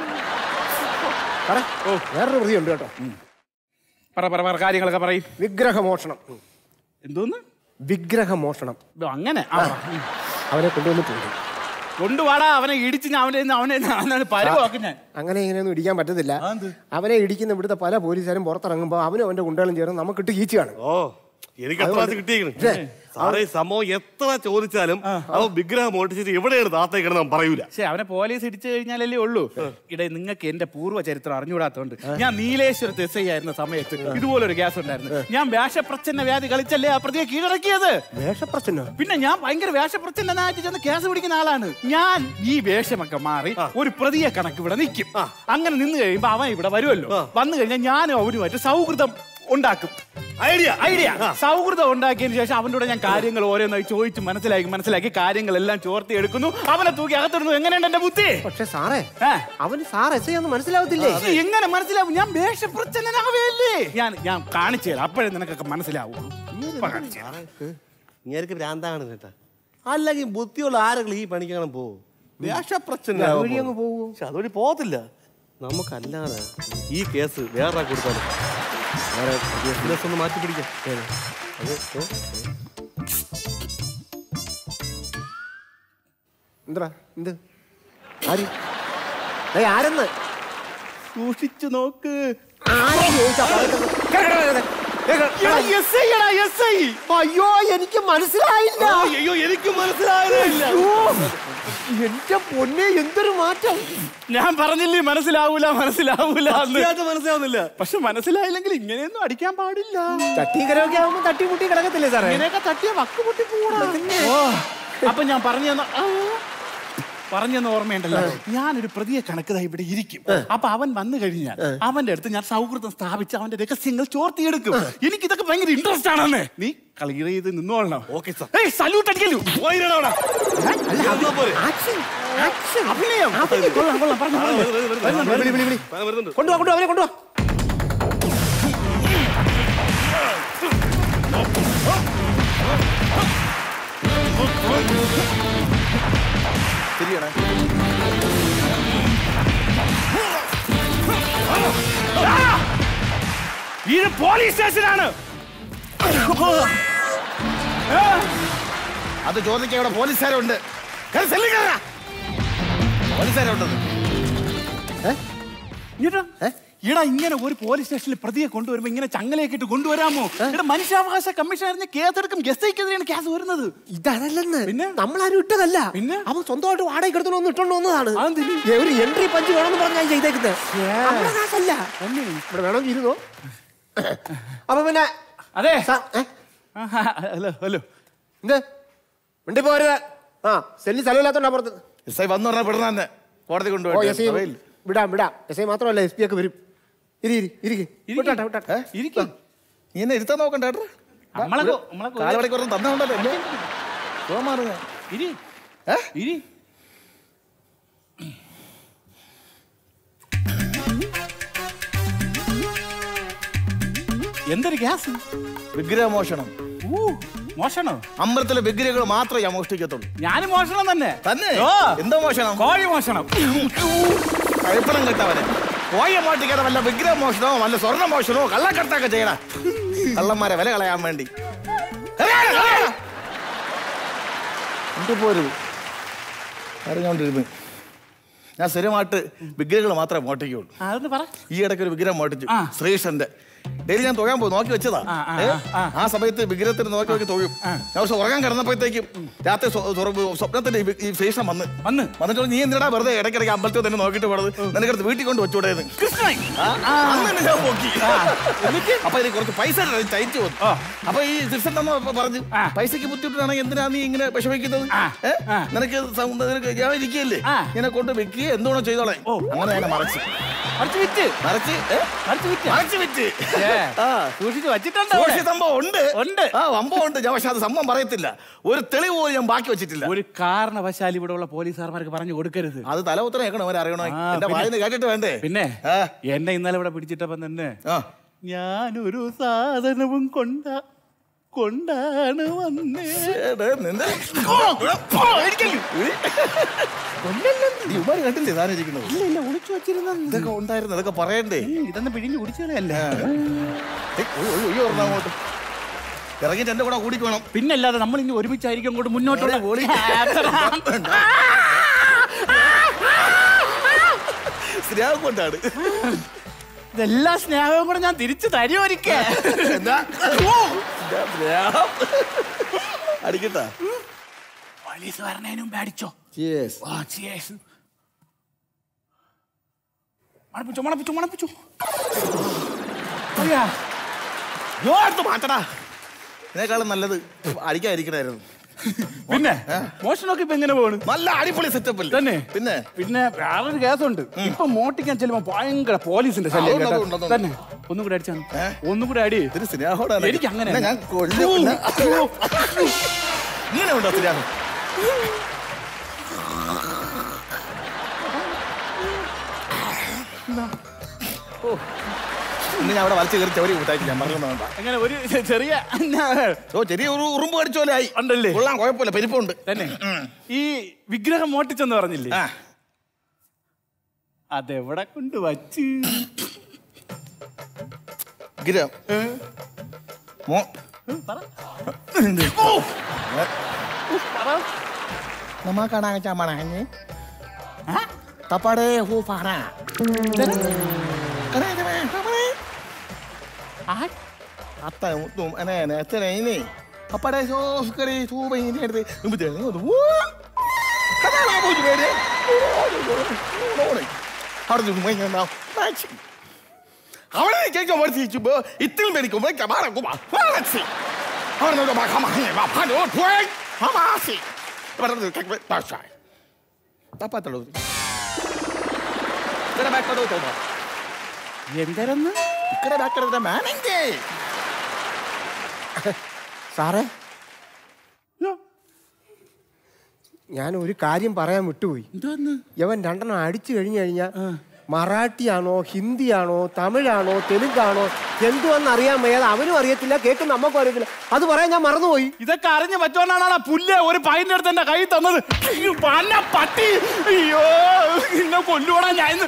ഓ വേറൊരു പ്രതിയുണ്ട് കേട്ടോ പറ പറ പറ കാര്യങ്ങളൊക്കെ പറയും വിഗ്രഹമോഷണം എന്തോന്ന് വിഗ്രഹമോഷണം ഇതോ, അങ്ങനെ ആ, ഉം. അവനെ കൊണ്ടുവന്നിട്ടുണ്ട് കൊണ്ടുവാടാ അവനെ ഇടിച്ച് ഞാൻ അവനെ അവനെ അവനെ പരുവാക്കും ഞാൻ അങ്ങനെ ഇങ്ങനെയൊന്നും ഇടിക്കാൻ പറ്റത്തില്ല അവനെ ഇടിക്കുന്ന ഇവിടുത്തെ പല പോലീസുകാരും പുറത്തിറങ്ങുമ്പോൾ അവനും അവന്റെ ഗുണ്ടകളും ചേർന്ന് നമുക്കിട്ട് കീച്ചുകയാണ് ഓ എനിക്ക് എത്ര പ്രാവശ്യം കിട്ടിയേക്കണ് സാറേ ഈ സംഭവം എത്ര ചോദിച്ചാലും അവൻ വിഗ്രഹം ഓട്ടിച്ചിട്ട് എവിടെയാണ് താത്തേക്കണം അവൻ പറയൂല പക്ഷെ അവനെ പോലീസ് ഇടിച്ചു കഴിഞ്ഞാലല്ലേ ഉള്ളൂ ഇടേ നിങ്ങൾക്ക് എന്റെ പൂർവ്വ ചരിത്രം അറിഞ്ഞുകൂടാത്തോണ്ട് ഞാൻ നീലേശ്വരത്ത് എസ് ഐ ആയിരുന്ന സമയത്ത് ഇതുപോലെ ഒരു ഗ്യാസ് ഉണ്ടായിരുന്നു ഞാൻ വേഷപ്രച്ഛന്ന വ്യാധി കളിച്ചല്ലേ ആ പ്രതിയെ കീഴടക്കിയത് വേഷപ്രശ്നം പിന്നെ ഞാൻ ഭയങ്കര വേഷപ്രച്ഛന്നായിട്ട് ചെന്ന് കേസ് പിടിക്കുന്ന ആളാണ് ഞാൻ ഈ വേഷമൊക്കെ മാറി ഒരു പ്രതിയെ കണക്ക് ഇവിടെ നിൽക്കും അങ്ങനെ നിന്ന് കഴിയുമ്പോ അവൻ ഇവിടെ വരുമല്ലോ വന്നു കഴിഞ്ഞാൽ ഞാനും അവനുമായിട്ട് സൗഹൃദം ഉണ്ടാക്കും ഐഡിയ ഐഡിയ സൗഹൃദം ഉണ്ടാക്കിയതിന് ശേഷം അവൻ്റെ കൂടെ ഞാൻ കാര്യങ്ങൾ ഓരോന്നായി ചോദിച്ച് മനസ്സിലാക്കി മനസ്സിലാക്കി കാര്യങ്ങളെല്ലാം ചോർത്തി എടുക്കുന്നു അവനെ തൂക്കി അകത്തിടുന്നു എങ്ങനെയുണ്ട് എന്റെ ബുദ്ധി പക്ഷെ സാറേ ഏ? അവന് സാർ എസ് ഐ ഒന്നും മനസ്സിലാവത്തില്ലേ ഇത് എങ്ങനെ മനസ്സിലാവും ഞാൻ വേഷപ്രച്ഛനാവേല്ലേ ഞാൻ ഞാൻ കാണിച്ചു തരാം അപ്പോഴേ നിനക്കൊക്കെ മനസ്സിലാവും ഇപ്പൊ കാണിച്ചു തരാം. ഇങ്ങനെ ഭ്രാന്താണ് കേട്ടാ അല്ലെങ്കിൽ ബുദ്ധിയുള്ള ആരെങ്കിലും ഈ പണിക്കണം പോവും വേഷപ്രശ്നം അതുവഴി അങ്ങ് പോവോ? പക്ഷെ അതുവഴി പോകത്തില്ല നമുക്കല്ലാതെ ഈ കേസ് വേറെ കൊടുത്താലും വേറെ കേസ് ഒന്ന് മാറ്റി പിടിക്കാം അത് ഏ? എന്താ എന്ത് ആര് ഏയ് ആരെന്ന് സൂക്ഷിച്ചു നോക്ക് ആരെ ചോദിച്ചാ പറയുന്നത്? കേൾക്കടാ, കേൾക്കടാ. കേൾക്കടാ. എടാ, SI യെടാ, SI. അയ്യോ എനിക്ക് മനസ്സിലായില്ല ഓ, അയ്യോ എനിക്ക് മനസ്സിലായതേ ഇല്ല അയ്യോ, എന്റെ പൊന്നെ എന്തൊരു മാറ്റം ഞാൻ പറഞ്ഞില്ലേ മനസ്സിലാവൂല മനസ്സിലാവൂല എന്ന്. സത്യമായിട്ട് മനസ്സിലാവുന്നില്ല പക്ഷെ മനസ്സിലായില്ലെങ്കിൽ ഇങ്ങനെയൊന്നും അടിക്കാൻ പാടില്ല തട്ടിക്കരൊക്കെ ആവുമ്പോ തട്ടിമുട്ടി കിടക്കത്തില്ലേ സാറേ ഇങ്ങനെയൊക്കെ തട്ടിയ വക്ക് പൊട്ടി പോടാ ഓ അപ്പൊ ഞാൻ പറഞ്ഞു തന്ന ആ, പറഞ്ഞു തന്ന ഓർമ്മയുണ്ടല്ലോ ഞാനൊരു പ്രതിയെ കണക്ക് ദാ ഇവിടെ ഇരിക്കും അപ്പൊ അവൻ വന്നു കഴിഞ്ഞാൽ അവന്റെ അടുത്ത് ഞാൻ സൗഹൃദം സ്ഥാപിച്ച് അവന്റെ രഹസ്യങ്ങൾ ചോർത്തിയെടുക്കും എനിക്ക് ഇതൊക്കെ ഭയങ്കര ഇൻട്രസ്റ്റ് ആണെന്ന് നീ കളി ചെയ്ത് നിന്നോളണം ഓക്കെ സാർ ഏയ് സല്യൂട്ട് അടിക്കലു പോയിരടാ അവിടെ. എന്നാ പോരെ? ആക്ഷൻ ആക്ഷൻ അഭിനയം കൊള്ളാം കൊള്ളാം പറഞ്ഞു ആ, പറഞ്ഞു. വരുന്നു, വരുന്നു, വിളി, വിളി, വിളി. ആ, വരുന്നുണ്ട് കൊണ്ടുവാ കൊണ്ടുവാ അവനെ കൊണ്ടുവാ ശരിയാണ് ഇത് പോലീസ് സ്റ്റേഷനാണ് അത് ചോദിക്കാൻ ഇവിടെ പോലീസുകാരുണ്ട് കേറി സെല്ലിൽ കേറാ. പോലീസുകാരുണ്ട് ഇങ്ങോട്ടോ. ഏ? എടാ ഇങ്ങനെ ഒരു പോലീസ് സ്റ്റേഷനിൽ പ്രതിയെ കൊണ്ടുവരുമ്പോ ഇങ്ങനെ ചങ്ങലയൊക്കെ ഇട്ട് കൊണ്ടുവരാമോ എടാ മനുഷ്യാവകാശ കമ്മീഷൻ അറിഞ്ഞ കേസെടുക്കും ഗസ്റ്റേക്കെതിരെയാണ് കേസ് വരുന്നത് ഇതല്ലല്ലെന്ന് പിന്നെ നമ്മളാരും ഇട്ടതല്ല പിന്നെ അവൻ സ്വന്തമായിട്ട് വാടക എടുത്തോണ്ട് വന്ന് ഇട്ടോണ്ട് വന്നതാണ് ഏ, ഒരു എൻട്രി പഞ്ച് വേണമെന്ന് പറഞ്ഞാൽ ചെയ്തേക്കുന്നത് നമ്മുടെ കാശല്ല ഇവിടെ വേണമെങ്കിൽ ഇരുന്നോ അപ്പൊ പിന്നെ അതെ ഏ? ഹലോ ഹലോ എന്ത് വണ്ടി പോരുത് ആ സെല്ലി സ്ഥലമില്ലാത്തോണ്ടാ പുറത്ത് എസ് ഐ വന്നു പറഞ്ഞാൽ വിടണം തന്നെ കോടതി ഓ കൊണ്ടുപോയി എസ് ഐ വിടാം വിടാം എസ് ഐ മാത്രമല്ല എസ് പി ഒക്കെ വരും ഇരി ഇരി ഇരിക്ക് വിട്ടാട്ടെ വിട്ടാട്ടെ ഇരിക്കും നീ എന്നെ ഇരുത്താൻ നോക്കണ്ട കേട്ടോ നമ്മളെ കൊ- നമ്മളെ കൊ- കാലവടക്ക് പറഞ്ഞ് തന്നോണ്ടല്ലോ എന്നെ മാറുക ഇരി ഇരി എന്തൊരു ഗ്യാസ് വിഗ്രഹമോഷണം ഊ മോഷണോ അമ്പലത്തിലെ വിഗ്രഹങ്ങൾ മാത്രമേ ഞാൻ മോഷ്ടിക്കത്തുള്ളൂ ഞാൻ മോഷണം തന്നെ തന്നെ ഓ. എന്തോ മോഷണം കോഴി മോഷണം കഴിപ്പണം കിട്ടവനെ കോയ മോട്ടിക്കാതെ വല്ല വിഗ്രഹ മോഷണമോ വല്ല സ്വർണ്ണ മോഷണമോ കള്ളക്കടത്തൊക്കെ ചെയ്യണം കള്ളന്മാരെ വില കളയാൻ വേണ്ടി പോരും അറിഞ്ഞോണ്ടിരുന്നു ഞാൻ സ്ഥിരമായിട്ട് വിഗ്രഹങ്ങൾ മാത്രമേ മോട്ടിക്കുള്ളൂ അതൊന്ന് പറ ഈ ഇടയ്ക്ക് ഒരു വിഗ്രഹം മോട്ടിച്ചു ശ്രീകൃഷ്ണന്റെ ഡെയിലി ഞാൻ തൊഴാൻ പോയി നോക്കി വെച്ചതാ ആ, ഏ? ആ. ആ സമയത്ത് വിഗ്രഹത്തിന് നോക്കി നോക്കി തൊഴും ഞാൻ പക്ഷെ ഉറങ്ങാൻ കിടന്നപ്പോഴത്തേക്കും രാത്രി സ്വ- സ്വ- സ്വപ്നത്തിന്റെ ഈ വി- ഈ ശ്രീകൃഷ്ണൻ വന്ന് വന്ന് വന്നിട്ട് പറഞ്ഞു, നീ എന്തിനാ വെറുതെ ഇടയ്ക്കിടയ്ക്ക് അമ്പലത്തിൽ തന്നെ നോക്കിയിട്ട് പോണത് നിനക്കടുത്ത് വീട്ടിൽ കൊണ്ട് വെച്ചുകൂടേന്ന് അങ്ങനെ ഞാൻ നോക്കി അപ്പൊ ഇതിന് കുറച്ച് പൈസ തയ്ച്ചു വന്നു അപ്പൊ ഈ കൃഷ്ണൻ തന്നെ പറഞ്ഞു പൈസക്ക് ബുദ്ധിമുട്ടാണെങ്കിൽ എന്തിനാ നീ ഇങ്ങനെ വിഷമിക്കുന്നത് ഏ? നിനക്ക് സൗ- നിനക്ക് ഞാൻ ഇരിക്കുകയല്ലേ ഇങ്ങനെ കൊണ്ട് വെക്കുക എന്തുകൊണ്ടോ ചെയ്തോളെ അങ്ങനെ ഞാൻ മറച്ച് മറിച്ച് വിറ്റ് മറച്ച് ഏ? മറിച്ച് വിറ്റ് മറച്ച് വിറ്റ് ഏ, ആ. സൂക്ഷിച്ച് വച്ചിട്ടുണ്ടോ സൂക്ഷിച്ച സംഭവം ഉണ്ട് ഉണ്ട് ആ സംഭവം ഉണ്ട് ഞാൻ പക്ഷെ അത് സംഭവം പറയത്തില്ല ഒരു തെളിവ് പോലും ഞാൻ ബാക്കി വെച്ചിട്ടില്ല ഒരു കാരണവശാൽ ഇവിടെ ഉള്ള പോലീസുകാർക്ക് പറഞ്ഞു കൊടുക്കരുത് അത് തല ഉത്തരം കേൾക്കണം അവരെ അറിയണോ ആ, എന്റെ പിന്നെ- വായന കേട്ടിട്ട് വേണ്ടേ പിന്നെ ആ. എന്നെ ഇന്നലെ ഇവിടെ പിടിച്ചിട്ടപ്പം തന്നെ ആ. ഞാനൊരു സാധനവും കൊണ്ട കൊണ്ടാണ് വന്നേ ശ്ശേടെ, നിന്റെ- ഓ, ഇവിടെ പോ, ഇരിക്കല്ലേ? നീ ഉമ്മാര് കണ്ടില്ലേ താനും ഇരിക്കുന്നത് ഇല്ല ഇല്ല ഒളിച്ചു വെച്ചിരുന്ന ഇതൊക്കെ ഉണ്ടായിരുന്നു ഇതൊക്കെ പറയണ്ടേ ഇതൊന്ന് പിഴിഞ്ഞു കുടിച്ചതല്ലേ ഏയ്, ഒയ്യോ, ഒയ്യോ, ഒയ്യോ, ഒരെണ്ണം അങ്ങോട്ട് ഇറങ്ങിട്ട് എന്റെ കൂടെ കൂടിക്ക് വേണം പിന്നല്ലാതെ നമ്മൾ ഇനി ഒരുമിച്ചായിരിക്കും അങ്ങോട്ട് മുന്നോട്ടുള്ള ഏയ്, ഓടി. സ്നേഹം കൊണ്ടാണ് ഇതെല്ലാ സ്നേഹവും കൂടെ ഞാൻ തിരിച്ചു തരുമൊരിക്കേ എന്താ ഇതാ സ്നേഹം അടിക്കട്ടാ പോലീസ് വരണേനും മുമ്പ് അടിച്ചോ Cheers. ആ, cheers. മണപ്പിച്ചോ മണപ്പിച്ചോ മണപ്പിച്ചോ അറിയാ ഓർത്ത് മാറ്റടാ ഇതിനേക്കാളും നല്ലത് അടിക്കാതിരിക്കണായിരുന്നു പിന്നെ മോഷണമൊക്കെ ഇപ്പൊ എങ്ങനെ പോണ് നല്ല അടിപൊളി സെറ്റപ്പ് അല്ലേ തന്നെ പിന്നെ പിന്നെ വേറൊരു കേസുണ്ട് ഇപ്പൊ മോട്ടിക്കാൻ ചെല്ലുമ്പോ ഭയങ്കര പോലീസിന്റെ ശല്യം അതുണ്ട്, കേട്ടോ. അതുണ്ട്, അതുണ്ട്. തന്നെ ഒന്നും കൂടെ അടിച്ചാണ് ഒന്നും കൂടെ അടി ഇതിന് സ്നേഹോടാണ് എനിക്ക് അങ്ങനെ എന്നാ ഞാൻ കൊല്ലും പിന്നെ. ഇങ്ങനെ ഉണ്ടോ സ്നേഹം ഓ ഇന്ന് ഞാൻ അവിടെ വലിച്ചു കയറി ചവരി കൂട്ടാക്കി ഞാൻ പറഞ്ഞു വേണ്ട അങ്ങനെ ഒരു ചെറിയ ഓ ചെറിയ ഒരു ഉറുമ്പ് കടിച്ച പോലെ ആയി ഉണ്ടല്ലേ കൊള്ളാം കുഴപ്പമില്ല പെരുപ്പുണ്ട് തന്നെ ഈ വിഗ്രഹം മോട്ടിച്ചെന്ന് പറഞ്ഞില്ലേ ആ അതെവിടെ കൊണ്ട് വച്ച് ഗിരം മോ പറ ഓ പറ നമ്മ കാണാൻ ചാമണ തപ്പടേ ഹൂ പാറ അത്ത മുത്തും അനെ അച്ഛനെ ഇനി അപ്പടെ സോസ്കറി തൂബ ഇനി എടുത്ത് ഇമ്പത്തെ ഓ കഥാ പോയി വേരെ അവിടെ ചുമ്മാ മാച്ച് അവിടെ കേൾക്കാൻ പഠിച്ചു ഇത്തിരി മേടിക്കുമ്പോ കമാറ കുമാ അവിടെ നോക്കാം കമാ പാടോ പോയി ഹമാസി പറഞ്ഞു കേൾക്കുമ്പോ പാഷായി തപ്പാത്തുള്ളൂ ഇവിടെ ബാക്കടോ തോന്നാ എന്തരെന്ന് ఇక్కడ అక్కడ మేనేంగే സാറേ ഞാൻ ഒരു കാര്യം പറയാൻ വിട്ടുപോയി എന്തോന്ന് യവൻ രണ്ടെണ്ണം അടിച്ചു കഴിഞ്ഞു കഴിഞ്ഞാൽ മറാഠിയാണോ ഹിന്ദിയാണോ തമിഴാണോ തെലുങ്കാണോ എന്തുവെന്ന് അറിയാൻ വയ്യാതെ അവനും അറിയത്തില്ല കേൾക്കുന്ന നമുക്കും അറിയത്തില്ല അത് പറയാൻ ഞാൻ മറന്നുപോയി ഇതൊക്കെ അറിഞ്ഞു പറ്റുകൊണ്ടാണ് പുല്ല് ഒരു പൈൻ്റെ അടുത്ത് എന്റെ കൈ തന്നത് അയ്യോ, പന്ന പട്ടി അയ്യോ ഇന്നെ കൊല്ലുവാടാ ഞാൻ ഇന്ന്.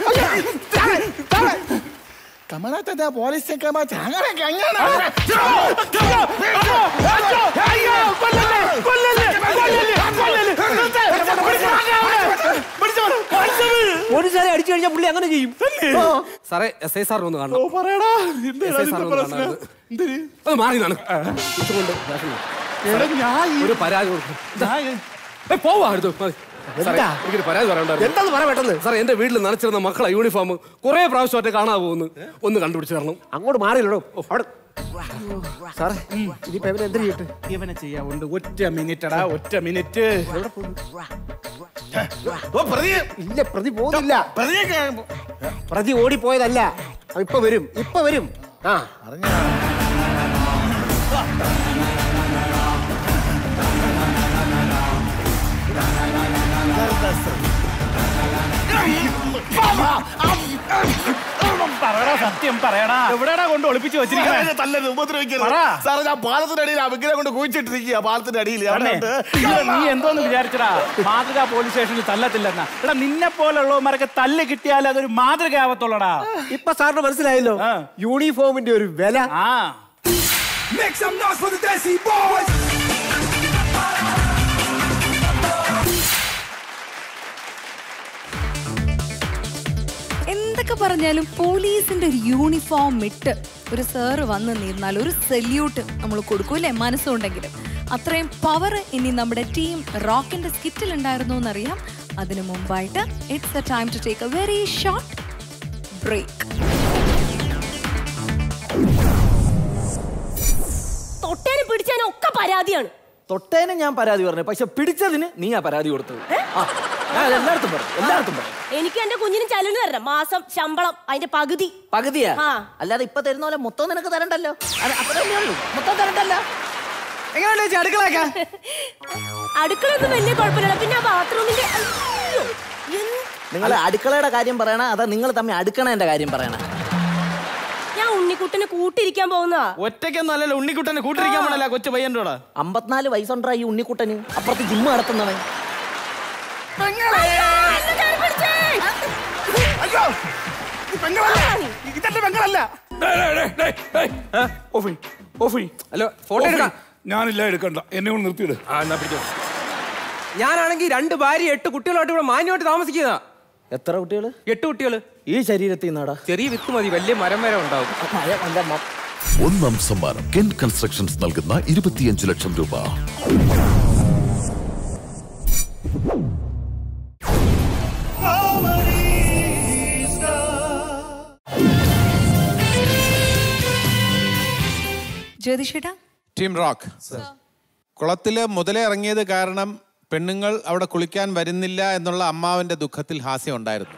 തമിഴ്നാട്ടിലെ പോലീസ് ചെക്കന്മാർ ചാങ്ങറൊക്കെ അങ്ങനെ അയ്യോ, അയ്യോ, അയ്യോ, അയ്യോ, കൊല്ലല്ലേ, കൊല്ലല്ലേ, കൊല്ലല്ലേ, കൊല്ലല്ലേ. നിർത്ത്, നിർത്ത്, പോലീസുകാരെ അടിച്ചു കഴിഞ്ഞാൽ പുള്ളി അങ്ങനെ ചെയ്യും ആ. സാറേ എസ് ഐ സാറിന് ഒന്ന് കാണണം പറയടാ എസ് ഐ സാറിന് ഒന്ന് കാണണം അത് മാറി നിന്നാണ് ഇതുകൊണ്ട് എടാ, ഞാൻ ഈ- ഒരു പരാതി കൊടുക്കും ഞാൻ ഏയ്, പോവാ അടുത്ത് മതി. സാറേ, എന്താ? എനിക്കൊരു പരാതി പറയണ്ടായിരുന്നു എന്താന്ന് പറ പെട്ടെന്ന് സാറേ എന്റെ വീട്ടിൽ നനച്ചിരുന്ന മക്കളെ യൂണിഫോം കുറെ പ്രാവശ്യമായിട്ട് കാണാൻ പോകുന്നു ഒന്ന് കണ്ടുപിടിച്ച് തരണം അങ്ങോട്ട് മാറിയില്ലടോ അവിടെ സാറേ ഇതിപ്പോ എവനെ എന്തിനു ചെയ്തിട്ട് ഇവനെ ചെയ്യാവുണ്ട് ഒറ്റ മിനിറ്റടാ ഒറ്റ മിനിറ്റ് ഓ പ്രതിയെ ഇല്ല പ്രതി പോകുന്നില്ല പ്രതിയെ പ്രതി ഓടിപ്പോയതല്ല അവൻ ഇപ്പൊ വരും ഇപ്പൊ വരും ആ പറയടാ സത്യം പറയടാ എവിടെടാ കൊണ്ട് ഒളിപ്പിച്ച് വെച്ചിരിക്കണേ തല്ലരുത് ഉപദ്രവിക്കരുത് പറ. സാറേ ഞാൻ പാലത്തിന്റെ അടിയിൽ ആ വിഗ്രഹം കൊണ്ട് കുഴിച്ചിട്ടിരിക്കുക പാലത്തിന്റെ അടിയിൽ അവിടെ ഉണ്ട്. നീ എന്തോന്ന് വിചാരിച്ചടാ മാതൃക പോലീസ് സ്റ്റേഷനിൽ തല്ലത്തില്ലെന്നാ എടാ നിന്നെ പോലുള്ളവന്മാരൊക്കെ തല്ല് കിട്ടിയാൽ അതൊരു മാതൃകയാവത്തുള്ളടാ ഇപ്പൊ സാറിന് മനസ്സിലായല്ലോ ആ. യൂണിഫോമിന്റെ ഒരു വില ആ എന്തൊക്കെ പറഞ്ഞാലും പോലീസിന്റെ ഒരു യൂണിഫോം ഇട്ട് ഒരു സാറ് വന്ന് നിന്നാൽ ഒരു സല്യൂട്ട് നമ്മൾ കൊടുക്കൂലേ മനസ്സുണ്ടെങ്കിലും അത്രയും പവർ ഇനി നമ്മുടെ ടീം റോക്കിന്റെ സ്കിറ്റിൽ ഉണ്ടായിരുന്നു എന്നറിയാം അതിനു മുമ്പായിട്ട് it's a time to take a very short break തൊട്ടേനും പിടിച്ചതിനും ഒക്കെ പരാതിയാണ് തൊട്ടേനെ ഞാൻ പരാതി പറഞ്ഞു പക്ഷെ പിടിച്ചതിന് നീ ആ പരാതി കൊടുത്തത് ആ, ഞാൻ അത് എല്ലായിടത്തും പറഞ്ഞു എല്ലായിടത്തും പറഞ്ഞു എനിക്ക് എന്റെ കുഞ്ഞിനും ചലന് തരണം മാസം ശമ്പളം അതിന്റെ പകുതി പകുതിയാ ആ. അല്ലാതെ ഇപ്പൊ തരുന്ന പോലെ മൊത്തം നിനക്ക് തരണ്ടല്ലോ അത് അത്രയല്ലേ ഉള്ളൂ മൊത്തം തരണ്ടല്ലോ എങ്ങനെയുണ്ട് ചേച്ചി അടുക്കളയൊക്കെ അടുക്കളൊന്നും വലിയ കുഴപ്പമില്ല പിന്നെ ആ ബാത്റൂമിന്റെ അയ്യോ, എന്ത് നിങ്ങൾ അടുക്കളയുടെ കാര്യം പറയണ അതാ നിങ്ങൾ തമ്മിൽ അടുക്കണേന്റെ കാര്യം പറയണ ഞാൻ ഉണ്ണിക്കുട്ടനെ കൂട്ടിരിക്കാൻ പോകുന്നതാ ഒറ്റയ്ക്കൊന്നും അല്ലല്ലോ ഉണ്ണിക്കുട്ടനെ കൂട്ടിരിക്കാൻ പോണല്ല കൊച്ചു പയ്യൻ്റെ കൂടെ അമ്പത്തിനാല് വയസ്സുണ്ടാ ഈ ഉണ്ണിക്കുട്ടന് അപ്പുറത്ത് ജിമ്മ് നടത്തുന്നവൻ ഇതെന്റെ പെങ്ങളല്ല ഹലോ ഫോട്ടോ എടുക്കാം ഞാനില്ല എടുക്കണ്ട എന്നെ കൊണ്ട് നിർത്തിയിട് ആ എന്നാ പിടിച്ചോ ഞാനാണെങ്കിൽ രണ്ട് ഭാര്യ എട്ട് കുട്ടികളായിട്ട് ഇവിടെ മാന്യമായിട്ട് താമസിക്കുന്ന എത്ര കുട്ടികൾ എട്ട് കുട്ടികൾ ഈ ശരീരത്തിൽ നിന്നാടാ ചെറിയ വിത്ത് മതി വലിയ മരം വരെ ഉണ്ടാവും ഒന്നാം സമ്മാനം കെൻ കൺസ്ട്രക്ഷൻസ് നൽകുന്ന ഇരുപത്തിയഞ്ച് ലക്ഷം രൂപ ജ്യോതിഷേട്ടാ ടീം റോക്ക് കുളത്തിൽ മുതലേ ഇറങ്ങിയത് കാരണം പെണ്ണുങ്ങൾ അവിടെ കുളിക്കാൻ വരുന്നില്ല എന്നുള്ള അമ്മാവന്റെ ദുഃഖത്തിൽ ഹാസ്യം ഉണ്ടായിരുന്നു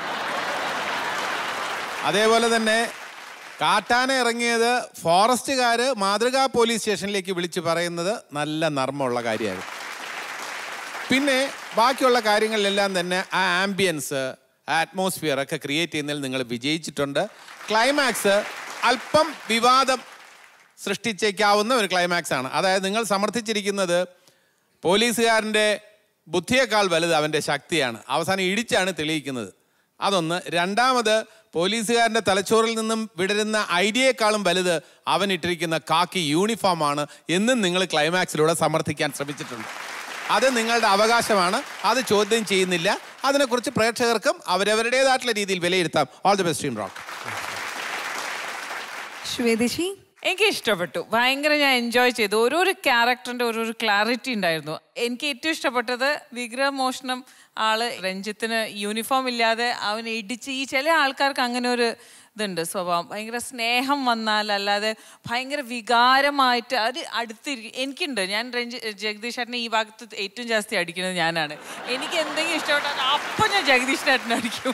അതേപോലെ തന്നെ കാട്ടാന ഇറങ്ങിയത് ഫോറസ്റ്റുകാര് മാതൃകാ പോലീസ് സ്റ്റേഷനിലേക്ക് വിളിച്ച് പറയുന്നത് നല്ല നർമ്മമുള്ള കാര്യമായിരുന്നു പിന്നെ ബാക്കിയുള്ള കാര്യങ്ങളിലെല്ലാം തന്നെ ആ ആംബിയൻസ് ആറ്റ്മോസ്ഫിയർ ഒക്കെ ക്രിയേറ്റ് ചെയ്യുന്നതിൽ നിങ്ങൾ വിജയിച്ചിട്ടുണ്ട് ക്ലൈമാക്സ് അല്പം വിവാദം സൃഷ്ടിച്ചേക്കാവുന്ന ഒരു ക്ലൈമാക്സ് ആണ് അതായത് നിങ്ങൾ സമർത്ഥിച്ചിരിക്കുന്നത് പോലീസുകാരൻ്റെ ബുദ്ധിയേക്കാൾ വലുത് അവൻ്റെ ശക്തിയാണ് അവസാനം ഇടിച്ചാണ് തെളിയിക്കുന്നത് അതൊന്ന് രണ്ടാമത് പോലീസുകാരൻ്റെ തലച്ചോറിൽ നിന്നും വിടരുന്ന ഐഡിയയെക്കാളും വലുത് അവൻ ഇട്ടിരിക്കുന്ന കാക്കി യൂണിഫോമാണ് എന്നും നിങ്ങൾ ക്ലൈമാക്സിലൂടെ സമർത്ഥിക്കാൻ ശ്രമിച്ചിട്ടുണ്ട് അത് നിങ്ങളുടെ അവകാശമാണ് അത് ചോദ്യം ചെയ്യുന്നില്ല അതിനെക്കുറിച്ച് പ്രേക്ഷകർക്കും അവരവരുടേതായിട്ടുള്ള രീതിയിൽ വിലയിരുത്താം all the best team rock ശ്വേതശി എനിക്ക് ഇഷ്ടപ്പെട്ടു ഭയങ്കര ഞാൻ എൻജോയ് ചെയ്തു ഓരോരോ ക്യാരക്ടറിന്റെ ഓരോരോ ക്ലാരിറ്റി ഉണ്ടായിരുന്നു എനിക്ക് ഏറ്റവും ഇഷ്ടപ്പെട്ടത് വിഗ്രഹമോഷണം ആള് രഞ്ജിത്തിന് യൂണിഫോം ഇല്ലാതെ അവൻ ഇടിച്ച് ഈ ചില ആൾക്കാർക്ക് അങ്ങനെ ഒരു ഇതുണ്ട് സ്വഭാവം ഭയങ്കര സ്നേഹം വന്നാൽ അല്ലാതെ ഭയങ്കര വികാരമായിട്ട് അത് അടുത്തിരിക്കും എനിക്കുണ്ട് ഞാൻ രഞ്ജി ജഗദീഷ് ചേട്ടനെ ഈ ഭാഗത്ത് ഏറ്റവും ജാസ്തി അടിക്കുന്നത് ഞാനാണ് എനിക്ക് എന്തെങ്കിലും ഇഷ്ടപ്പെട്ടാൽ അപ്പം ഞാൻ ജഗദീഷ് ചേട്ടനെ അടിക്കും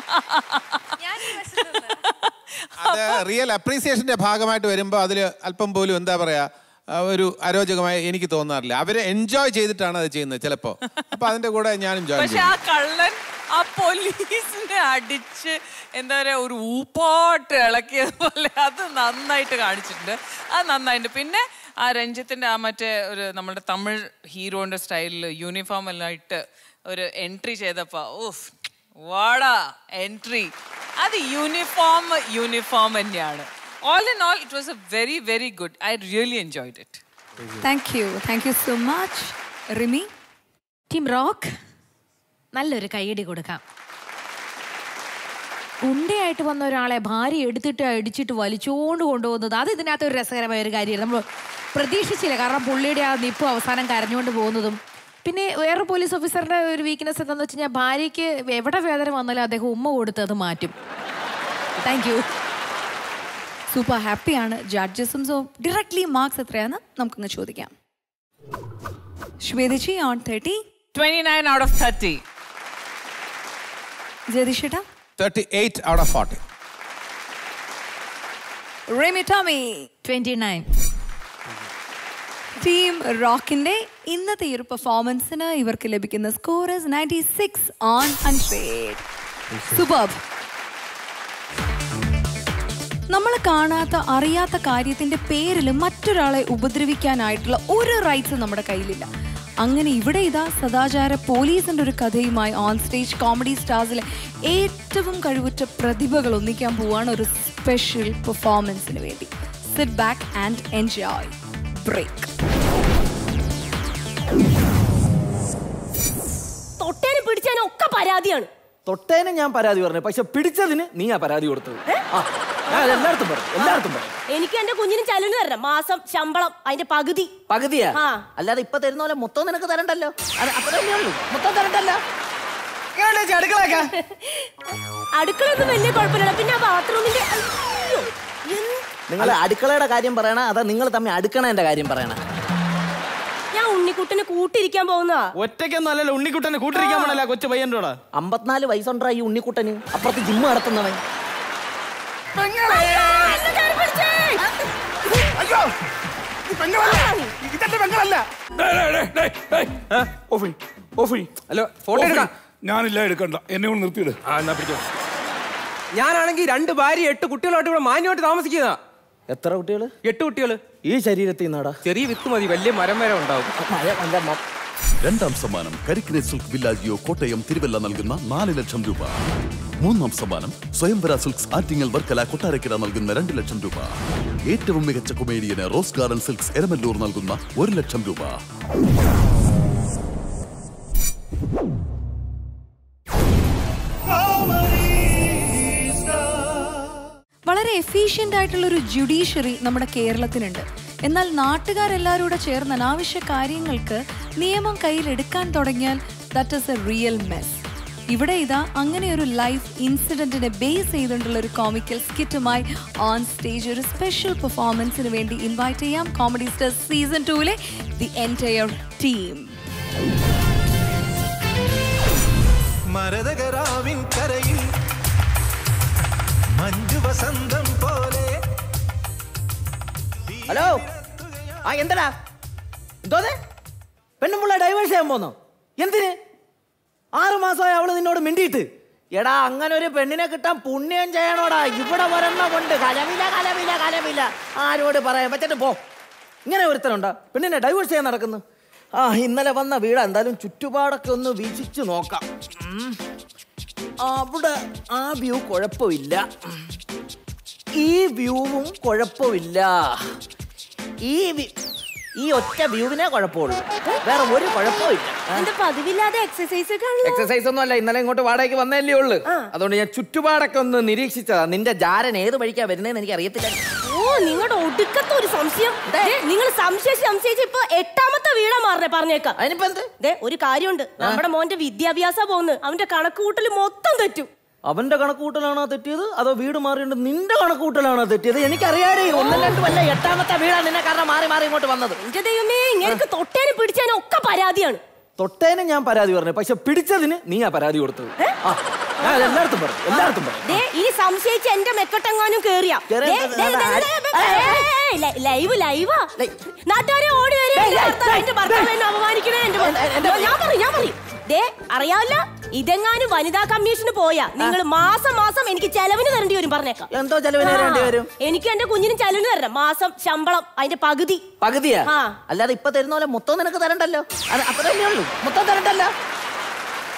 അത് റിയൽ അപ്രീസിയേഷന്റെ ഭാഗമായിട്ട് വരുമ്പോൾ അതിൽ അല്പം പോലും എന്താ പറയാ ആ, ഒരു അരോചകമായി എനിക്ക് തോന്നാറില്ല അവര് എൻജോയ് ചെയ്തിട്ടാണ് അത് ചെയ്യുന്നത് ചിലപ്പോ അപ്പൊ അതിന്റെ കൂടെ ഞാനും ജോയിൻ പക്ഷെ ചെയ്യും ആ കള്ളൻ ആ പോലീസിനെ അടിച്ച് എന്താ പറയാ ഒരു ഊപ്പാട്ട് ഇളക്കിയത് പോലെ അത് നന്നായിട്ട് കാണിച്ചിട്ടുണ്ട് അത് നന്നായിട്ടുണ്ട് പിന്നെ ആ രഞ്ജിത്തിന്റെ ആ മറ്റേ ഒരു നമ്മുടെ തമിഴ് ഹീറോന്റെ സ്റ്റൈലിൽ യൂണിഫോം എല്ലാം ഇട്ട് ഒരു എൻട്രി ചെയ്തപ്പോ ഓഫ് വാടാ എൻട്രി അത് യൂണിഫോം യൂണിഫോം തന്നെയാണ് all in all it was a very very good I really enjoyed it thank you thank you so much Rimi team rock നല്ലൊരു കൈയടി കൊടുക്കാം ഉണ്ടയായിട്ട് വന്ന ഒരാളെ ഭാര്യ എടുത്തിട്ട് അടിച്ചിട്ട് വലിച്ചുകൊണ്ട് കൊണ്ടുപോകുന്നത് അത് ഇതിനകത്ത് ഒരു രസകരമായ ഒരു കാര്യമാണ് നമ്മൾ പ്രതീക്ഷിച്ചില്ല കാരണം പുള്ളിയുടെ ആ നിപ്പ് അവസാനം കരഞ്ഞുകൊണ്ട് പോകുന്നതും പിന്നെ വേറെ പോലീസ് ഓഫീസറുടെ ഒരു വീക്ക്നെസ് എന്താണെന്ന് വെച്ച് കഴിഞ്ഞാൽ ഭാര്യയ്ക്ക് എവിടെ വേദന വന്നാലും അദ്ദേഹം ഉമ്മ കൊടുത്ത് അത് മാറ്റും താങ്ക് യു സൂപ്പർ ഹാപ്പിയാണ് ജഡ്ജസും സോ ഡയറക്ട്ലി മാർക്സ് എത്രയാന്ന് നമുക്കങ്ങ് ചോദിക്കാം ശ്വേതജി on thirty twenty nine out of thirty ജയതിഷേട്ടാ thirty eight out of forty Remi Tomy twenty nine team റോക്കിന്റെ ഇന്നത്തെ ഈ ഒരു പെർഫോമൻസിന് ഇവർക്ക് ലഭിക്കുന്ന score ninety six on hundred super നമ്മൾ കാണാത്ത അറിയാത്ത കാര്യത്തിന്റെ പേരിൽ മറ്റൊരാളെ ഉപദ്രവിക്കാനായിട്ടുള്ള ഒരു റൈറ്റ്സ് നമ്മുടെ കയ്യിലില്ല അങ്ങനെ ഇവിടെ ഇതാ സദാചാര പോലീസിന്റെ ഒരു കഥയുമായി ഓൺ സ്റ്റേജ് കോമഡി സ്റ്റാർസിലെ ഏറ്റവും കഴിവുറ്റ പ്രതിഭകൾ ഒന്നിക്കാൻ പോവാണ് ഒരു സ്പെഷ്യൽ പെർഫോമൻസിന് വേണ്ടി sit back and enjoy break തൊട്ടേനും പിടിച്ചതിനും ഒക്കെ പരാതിയാണ് തൊട്ടേനെ ഞാൻ പരാതി പറഞ്ഞു പക്ഷെ പിടിച്ചതിന് നീ ആ പരാതി കൊടുത്തത് ആ ഞാൻ അത് എല്ലായിടത്തും പറഞ്ഞു എല്ലായിടത്തും പറഞ്ഞു എനിക്ക് എന്റെ കുഞ്ഞിനും ചലന് തരണം മാസം ശമ്പളം അതിന്റെ പകുതി പകുതിയാ ആ. അല്ലാതെ ഇപ്പൊ തരുന്ന പോലെ മൊത്തം നിനക്ക് തരണ്ടല്ലോ അത് അത്രയല്ലേ ഉള്ളൂ മൊത്തം തരണ്ടല്ലോ അടുക്കളയൊക്കെ അടുക്കളയൊന്നും വലിയ കുഴപ്പമില്ല പിന്നെ ആ ബാത്റൂമിന്റെ അയ്യോ, എന്ത്- നിങ്ങൾ അടുക്കളയുടെ കാര്യം പറയണ അതാ നിങ്ങൾ തമ്മിൽ അടുക്കണേന്റെ കാര്യം പറയണ ഞാൻ ഉണ്ണിക്കുട്ടനെ കൂട്ടിരിക്കാൻ പോകുന്നതാ ഒറ്റയ്ക്കൊന്നും അല്ലല്ലോ ഉണ്ണിക്കുട്ടനെ കൂട്ടിരിക്കാൻ പോണല്ല കൊച്ചു പയ്യൻ്റെ കൂടെ അമ്പത്തിനാല് വയസ്സുണ്ടാ ഈ ഉണ്ണിക്കുട്ടന് അപ്പുറത്ത് ജിമ്മ് നടത്തുന്നവൻ ഹലോ ഫോട്ടോ എടുക്കാം ഞാനില്ല എടുക്കണ്ട എന്നെ കൊണ്ട് നിർത്തിയിട് ആ എന്നാ പിടിച്ചോ ഞാനാണെങ്കിൽ രണ്ട് ഭാര്യ എട്ട് കുട്ടികളായിട്ട് ഇവിടെ മാന്യമായിട്ട് താമസിക്കുന്ന എത്ര കുട്ടികൾ എട്ട് കുട്ടികൾ ഈ ശരീരത്തിൽ നിന്നാടാ ചെറിയ വിത്ത് മതി വലിയ മരം വരെ ഉണ്ടാവും രണ്ടാം സമ്മാനം കരിക്കിനെ സിൽക്ക് വില്ലാജിയോ കോട്ടയം തിരുവല്ല നൽകുന്ന നാല് ലക്ഷം രൂപ മൂന്നാം സമ്മാനം സ്വയംവര സിൽക്സ് ആറ്റിങ്ങൽ വർക്കല കൊട്ടാരക്കര നൽകുന്ന രണ്ട് ലക്ഷം രൂപ ഏറ്റവും മികച്ച കൊമേഡിയന് റോസ് ഗാർഡൻ സിൽക്സ് എരമല്ലൂർ നൽകുന്ന ഒരു ലക്ഷം രൂപ വളരെ എഫീഷ്യൻ്റ് ആയിട്ടുള്ള ഒരു ജുഡീഷ്യറി നമ്മുടെ കേരളത്തിനുണ്ട് എന്നാൽ നാട്ടുകാരെല്ലാവരും കൂടെ ചേർന്ന് അനാവശ്യ കാര്യങ്ങൾക്ക് നിയമം കയ്യിലെടുക്കാൻ തുടങ്ങിയാൽ that is a real mess ഇവിടെ ഇതാ അങ്ങനെ ഒരു ലൈഫ് ഇൻസിഡന്റിനെ ബേസ് ചെയ്തുകൊണ്ടുള്ള ഒരു കോമിക്കൽ സ്കിറ്റുമായി ഓൺ സ്റ്റേജ് ഒരു സ്പെഷ്യൽ പെർഫോമൻസിന് വേണ്ടി ഇൻവൈറ്റ് ചെയ്യാം കോമഡി സ്റ്റാർ സീസൺ ടൂവിലെ ദി എൻറ്റയർ ടീം മരതകരാവിൻ കരയിൽ മഞ്ജു വസന്തം പോലെ ഹലോ ആ എന്തടാ എന്തോന്നെ പെണ്ണുമ്പുള്ള ഡൈവേഴ്സ് ചെയ്യാൻ പോന്നോ എന്തിന് ആറ് മാസമായി അവള് നിന്നോട് മിണ്ടിയിട്ട് എടാ അങ്ങനെ ഒരു പെണ്ണിനെ കിട്ടാൻ പുണ്യം ചെയ്യണോടാ ഇവിടെ വരണ കൊണ്ട് കലവില കലവില കലവില ആരോട് പറയാൻ പറ്റിട്ട് പോ ഇങ്ങനെ ഒരുത്തനുണ്ടോ പെണ്ണിനെ ഡൈവേഴ്സ് ചെയ്യാൻ നടക്കുന്നു ആ ഇന്നലെ വന്ന വീടാ എന്തായാലും ചുറ്റുപാടൊക്കെ ഒന്ന് വീക്ഷിച്ചു നോക്കാം ഉം. അവിടെ ആ വ്യൂ കുഴപ്പമില്ല ഈ വ്യൂവും കുഴപ്പമില്ല ഈ വി- ഈ ഒറ്റ വ്യൂവിനെ കുഴപ്പമുള്ളൂ വേറെ ഒരു കുഴപ്പമില്ല എന്റെ പതിവില്ലാതെ എക്സസൈസ് ഒക്കെ ആണല്ലോ. എക്സസൈസ് ഒന്നും അല്ല ഇന്നലെ ഇങ്ങോട്ട് വാടകയ്ക്ക് വന്നല്ലേ ഉള്ളു അതുകൊണ്ട് ഞാൻ ചുറ്റുപാടൊക്കെ ഒന്ന് നിരീക്ഷിച്ചതാ നിന്റെ ജാരൻ ഏത് വഴിക്കാ വരുന്നതെന്ന് എനിക്ക് അറിയത്തില്ല ഓ നിങ്ങളുടെ ഒടുക്കത്തെ ഒരു സംശയം നിങ്ങൾ സംശയിച്ച് സംശയിച്ച് ഇപ്പൊ എട്ടാമത്തെ വീടാ മാറണേ പറഞ്ഞേക്കാം അതിനിപ്പോ എന്ത് ദേ ഒരു കാര്യമുണ്ട് നമ്മുടെ മോന്റെ വിദ്യാഭ്യാസ പോകുന്നത് അവന്റെ കണക്കുകൂട്ടൽ മൊത്തം തെറ്റും അവന്റെ കണക്കുകൂട്ടലാണോ തെറ്റിയത് അതോ വീട് മാറിയിട്ട് നിന്റെ കണക്കുകൂട്ടലാണോ തെറ്റിയത് എനിക്കറിയാടേ ഒന്നും രണ്ടും അല്ല എട്ടാമത്തെ വീടാ നിന്നെ കാരണം മാറി മാറി ഇങ്ങോട്ട് വന്നത് എന്റെ ദൈവമേ ഇങ്ങനെ തൊട്ടേനും പിടിച്ചതിനും ഒക്കെ പരാതിയാണ് തൊട്ടേനെ ഞാൻ പരാതി പറഞ്ഞു പക്ഷെ പിടിച്ചതിന് നീ ആ പരാതി കൊടുത്തത് ആ, ഞാൻ അത് എല്ലായിടത്തും പറഞ്ഞു എല്ലായിടത്തും പറഞ്ഞു ദേ ഇനി സംശയിച്ച് എന്റെ മെക്കെട്ടെങ്ങാനും കേറിയാ കേറി- ദേ, ദേ, ദേ, ദേ, ദേ, ഏയ്, ലൈ- ലൈവ് ലൈവാ നാട്ടുകാരെ ഓടി വരും എന്റെ ഭർത്താവ് എന്റെ ഭർത്താവ് എന്നെ അപമാനിക്കണേ എന്റെ ഭർത്താവ്. ഞാൻ പറയും ഞാൻ പറയും ദേ അറിയാവില്ല ഇതെങ്ങാനും വനിതാ കമ്മീഷന് പോയാ നിങ്ങൾ മാസം മാസം എനിക്ക് ചെലവിന് തരേണ്ടി വരും പറഞ്ഞേക്കാം എന്തോ ചെലവിന് തരേണ്ടി വരും? എനിക്ക് എന്റെ കുഞ്ഞിനും ചെലവിന് തരണം മാസം ശമ്പളം അതിന്റെ പകുതി പകുതിയാ ആ. അല്ലാതെ ഇപ്പൊ തരുന്ന പോലെ മൊത്തം നിനക്ക് തരണ്ടല്ലോ അത് അത്രയല്ലേ ഉള്ളൂ മൊത്തം തരണ്ടല്ലോ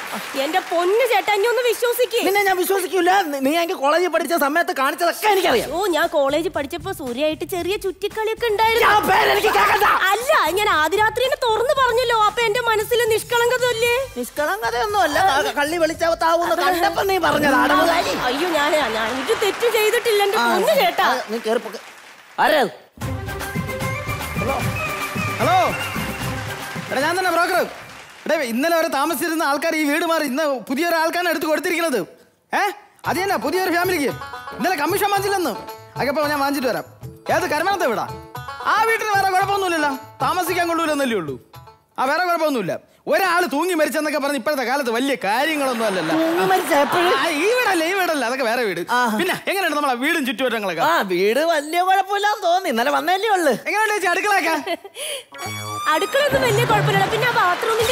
എന്റെ പൊന്നു ചേട്ടാ ഇനി ഒന്ന് വിശ്വസിക്കേ നിന്നെ ഞാൻ വിശ്വസിക്കൂല നി- നീ എനിക്ക് കോളേജിൽ പഠിച്ച സമയത്ത് കാണിച്ചതൊക്കെ എനിക്കറിയാം ഓ ഞാൻ കോളേജിൽ പഠിച്ചപ്പോ സൂര്യായിട്ട് ചെറിയ ചുറ്റിക്കളിയൊക്കെ ഉണ്ടായിരുന്നു ഞാൻ പേരെനിക്ക് കേൾക്കണ്ട. അല്ല ഞാൻ ആദ്യരാത്രി തുറന്നു പറഞ്ഞല്ലോ അപ്പൊ എന്റെ മനസ്സിൽ നിഷ്കളങ്കതല്ലേ നിഷ്കളങ്കതയൊന്നും അല്ല ക- കള്ളി വെളിച്ചാവത്താവൂന്ന് കണ്ടപ്പോ നീ പറഞ്ഞത് അടവുകാരി അയ്യോ ഞാൻ ഞാൻ ഒരു തെറ്റും ചെയ്തിട്ടില്ല എന്റെ പൊന്നു ചേട്ടാ ആ, നീ കേറി പൊക്ക്. ആരാ അത്? ഹലോ എടാ ഞാൻ തന്നെ ബ്രോക്കർ എടേ ഇന്നലെ വരെ താമസിച്ചിരുന്ന ആൾക്കാർ ഈ വീട് മാറി ഇന്ന് പുതിയൊരു ആൾക്കാരാണ് എടുത്ത് കൊടുത്തിരിക്കുന്നത് ഏ അത് തന്നെ പുതിയൊരു ഫാമിലിക്ക് ഇന്നലെ കമ്മീഷൻ വാങ്ങിച്ചില്ലെന്ന് അകപ്പോ ഞാൻ വാങ്ങിച്ചിട്ട് വരാം ഏത് കരമണത്തെ വീടാ ആ വീട്ടിൽ വേറെ കുഴപ്പമൊന്നുമില്ലല്ലോ താമസിക്കാൻ കൊള്ളൂലെന്നല്ലേ ഉള്ളൂ ആ വേറെ കുഴപ്പമൊന്നുമില്ല ഒരാൾ തൂങ്ങി മരിച്ചെന്നൊക്കെ പറഞ്ഞ് ഇപ്പോഴത്തെ കാലത്ത് വലിയ കാര്യങ്ങളൊന്നും അല്ലല്ലോ തൂങ്ങി മരിച്ച എപ്പോഴും? ആ, ഈ വീടല്ല ഈ വീടല്ല അതൊക്കെ വേറെ വീട് പിന്നെ എങ്ങനെയാണ് നമ്മളെ വീടും ചുറ്റുവട്ടങ്ങളൊക്കെ ആ വീട് വലിയ കുഴപ്പമില്ലാന്ന് തോന്നി ഇന്നലെ വന്നല്ലേ ഉള്ളു എങ്ങനെയുണ്ട് ചേച്ചി അടുക്കളയൊക്കെ അടുക്കളൊന്നും വലിയ കുഴപ്പമില്ല പിന്നെ ആ ബാത്റൂമിന്റെ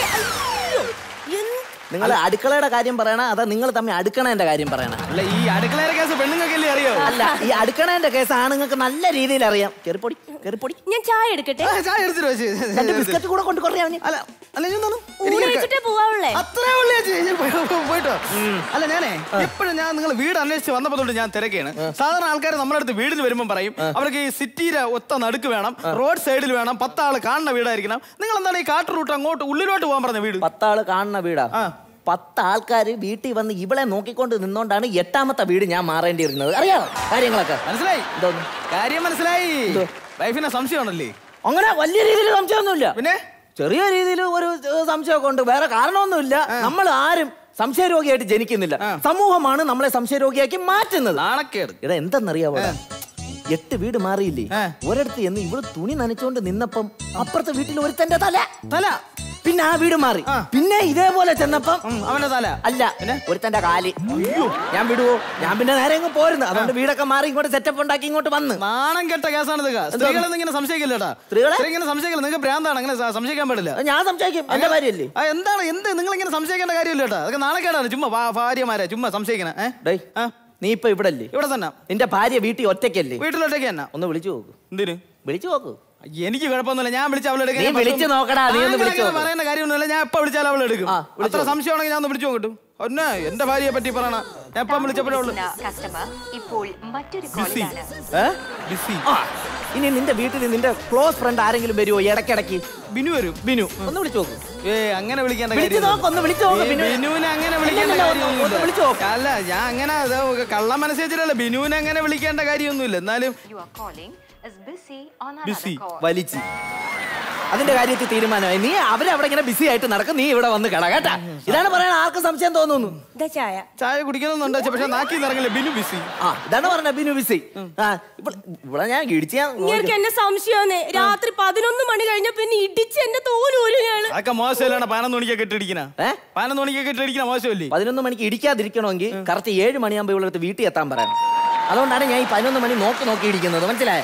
നിങ്ങൾ അടുക്കളയുടെ കാര്യം പറയണ അതാ നിങ്ങൾ തമ്മിൽ അടുക്കണേന്റെ കാര്യം പറയണ അല്ല ഈ അടുക്കളയുടെ കേസ് പെണ്ണുങ്ങൾക്കല്ലേ അറിയോ അല്ല ഈ അടുക്കണേന്റെ കേസ് ആണുങ്ങൾക്ക് നല്ല രീതിയിൽ അറിയാം കെറിപ്പൊടി കെറിപ്പൊടി ഞാൻ ചായ എടുക്കട്ടെ ആ, ചായ എടുത്തിട്ട് വെച്ച് രണ്ട് ബിസ്ക്കറ്റ് കൂടെ കൊണ്ട് കുറേ അവന് അല്ല അല്ല ഞാൻ തന്നു ഊണ് കഴിച്ചിട്ടേ പോവാവുള്ളേ അത്രേ ഉള്ളൂ ചേച്ചി. ഞാൻ പോയി- പോയിട്ടോ അല്ല ഞാനേ എപ്പോഴും ഞാൻ നിങ്ങൾ വീട് അന്വേഷിച്ച് വന്നപ്പോ തൊട്ട് ഞാൻ തിരക്കാണ് സാധാരണ ആൾക്കാർ നമ്മുടെ അടുത്ത് വീടിന് വരുമ്പോൾ പറയും അവർക്ക് ഈ സിറ്റിയിലെ ഒത്ത നടുക്ക് വേണം റോഡ് സൈഡിൽ വേണം പത്താള് കാണുന്ന വീടായിരിക്കണം നിങ്ങൾ എന്താണ് ഈ കാട്ട് റൂട്ട് അങ്ങോട്ട് ഉള്ളിലോട്ട് പോകാൻ പറഞ്ഞ വീട് പത്താള് കാണുന്ന വീടാ പത്ത് ആൾക്കാർ വീട്ടിൽ വന്ന് ഇവളെ നോക്കിക്കൊണ്ട് നിന്നോണ്ടാണ് എട്ടാമത്തെ വീട് ഞാൻ മാറേണ്ടി വരുന്നത് അറിയാമോ കാര്യങ്ങളൊക്കെ മനസ്സിലായി എന്തോന്ന് കാര്യം മനസ്സിലായി വൈഫിനെ സംശയമാണല്ലേ അങ്ങനെ വലിയ രീതിയിൽ സംശയമൊന്നുമില്ല പിന്നെ ചെറിയ രീതിയിൽ ഒരു ഏഹ്, സംശയമൊക്കെ ഉണ്ട് വേറെ കാരണമൊന്നുമില്ല നമ്മൾ ആരും സംശയരോഗിയായിട്ട് ജനിക്കുന്നില്ല സമൂഹമാണ് നമ്മളെ സംശയരോഗിയാക്കി മാറ്റുന്നത് നാണക്കേട് ഇടാ എന്തെന്നറിയാവോ എട്ട് വീട് മാറിയില്ലേ ഒരിടത്ത് എന്ന് ഇവള് തുണി നനച്ചോണ്ട് നിന്നപ്പം അപ്പുറത്തെ വീട്ടിൽ ഒരുത്തന്റെ തല തല പിന്നെ ആ വീട് മാറി പിന്നെ ഇതേപോലെ ചെന്നപ്പം അവന്റെ തല അല്ല ഒരുത്തന്റെ കാല് ഞാൻ വിടുവോ ഞാൻ പിന്നെ നേരെ ഇങ്ങ് പോരുന്നു അതുകൊണ്ട് വീടൊക്കെ മാറി ഇങ്ങോട്ട് സെറ്റപ്പ് ഉണ്ടാക്കി ഇങ്ങോട്ട് വന്ന് നാണം കെട്ട കേസാണ് ഇതൊക്കെ സ്ത്രീകളൊന്നും ഇങ്ങനെ സംശയിക്കില്ലട്ടാ സ്ത്രീകളെ? സ്ത്രീ ഇങ്ങനെ സംശയിക്കില്ല നിങ്ങൾക്ക് ഭ്രാന്താണ് അങ്ങനെ സ- സംശയിക്കാൻ പാടില്ല ഞാൻ സംശയിക്കും എന്റെ ഭാര്യയല്ലേ ആ, എന്താണ് എന്ത് നിങ്ങൾ ഇങ്ങനെ സംശയിക്കേണ്ട കാര്യമില്ല കേട്ടോ അതൊക്കെ നാണക്കേടാണ് ചുമ്മാ ഭാ- ഭാര്യമാരെ ചുമ്മാ സംശയിക്കണേ ഏ? ഡേയ് നീ ഇപ്പൊ ഇവിടെ അല്ലേ ഇവിടെ തന്നെ നിന്റെ ഭാര്യ വീട്ടിൽ ഒറ്റയ്ക്കല്ലേ വീട്ടിലോട്ടേക്ക് തന്നെ ഒന്ന് വിളിച്ചു നോക്ക് എന്തിന് വിളിച്ചു നോക്ക് എനിക്ക് കുഴപ്പമൊന്നുമില്ല ഞാൻ വിളിച്ച അവളെടുക്കും നീ വിളിച്ച് നോക്കടാ, നീ ഒന്ന് വിളിച്ച് നോക്ക്. പറയുന്ന കാര്യമൊന്നുമില്ല ഞാൻ എപ്പോ വിളിച്ചാലും അവൾ എടുക്കും വിളിച്ച് അത്ര നോക്ക്. സംശയമാണെങ്കിൽ ഞാൻ ഒന്ന് വിളിച്ചു നോക്കട്ടു ഒന്നെ എന്റെ ഭാര്യയെ പറ്റി പറയണ ഞാൻ എപ്പം വിളിച്ചപ്പോഴേ ഉള്ളു കസ്റ്റമർ ഇപ്പോൾ മറ്റൊരു ബിസി കോളിലാണ് ബിസി ആ, ഇനി നിന്റെ വീട്ടിൽ നിന്റെ ക്ലോസ് ഫ്രണ്ട് ആരെങ്കിലും വരുമോ ഇടയ്ക്കിടയ്ക്ക് ബിനു വരും ബിനു ഒന്ന് വിളിച്ചു നോക്ക് ഏ അങ്ങനെ വിളിക്കേണ്ട വിളിച്ച് കാര്യമില്ല. നോക്ക്, ഒന്ന് വിളിച്ച് നോക്ക്, ഏ, ബിനു. ബിനുവിനെ അങ്ങനെ വിളിക്കേണ്ട ഇല്ല, ഇല്ല, ഒന്ന് കാര്യമൊന്നുമില്ല. വിളിച്ച് നോക്ക്. അല്ല ഞാൻ അങ്ങനെ ഇത് കള്ള മനസ്സേച്ചിട്ടല്ല ബിനുവിനെ അങ്ങനെ വിളിക്കേണ്ട കാര്യമൊന്നുമില്ല എന്നാലും you are calling is busy on busy വലിച്ച് അതിന്റെ കാര്യത്തിൽ തീരുമാനമായി നീ അവരവിടെ ഇങ്ങനെ ബിസി ആയിട്ട് നടക്കും നീ ഇവിടെ വന്ന് കട കേട്ടാ ഇതാണ് പറയാൻ ആർക്കും സംശയം തോന്നുന്നു ഇതാ ചായ ചായ കുടിക്കണമെന്നുണ്ട് പക്ഷെ നാക്കി ഇറങ്ങില്ല ബിനു ബിസി ആ ഇതാണ് പറഞ്ഞ ബിനു ബിസി ആ ഇവള്- ഇവിടെ ഞാൻ ഇടിച്ച് ഞാൻ ഇങ്ങനെ എന്നെ സംശയമാണ് രാത്രി പതിനൊന്ന് മണി കഴിഞ്ഞ പിന്നെ ഇടിച്ച് എന്റെ തോലൂരും ഞാള് അതൊക്കെ മോശമല്ലാണ് പതിനൊന്ന് മണിക്കൊക്കെ ഇട്ടിടിക്കണ പതിനൊന്ന് മണിക്കൊക്കെ ഇട്ടിടിക്കണ മോശമല്ലേ പതിനൊന്ന് മണിക്ക് ഇടിക്കാതിരിക്കണമെങ്കിൽ കറക്റ്റ് ഏഴ് മണിയാകുമ്പോൾ ഇവിടുത്തെ വീട്ടിൽ എത്താൻ പറയണം അതുകൊണ്ടാണ് ഞാൻ ഈ പതിനൊന്ന് മണി നോക്കി നോക്കി ഇടിക്കുന്നത് മനസ്സിലായോ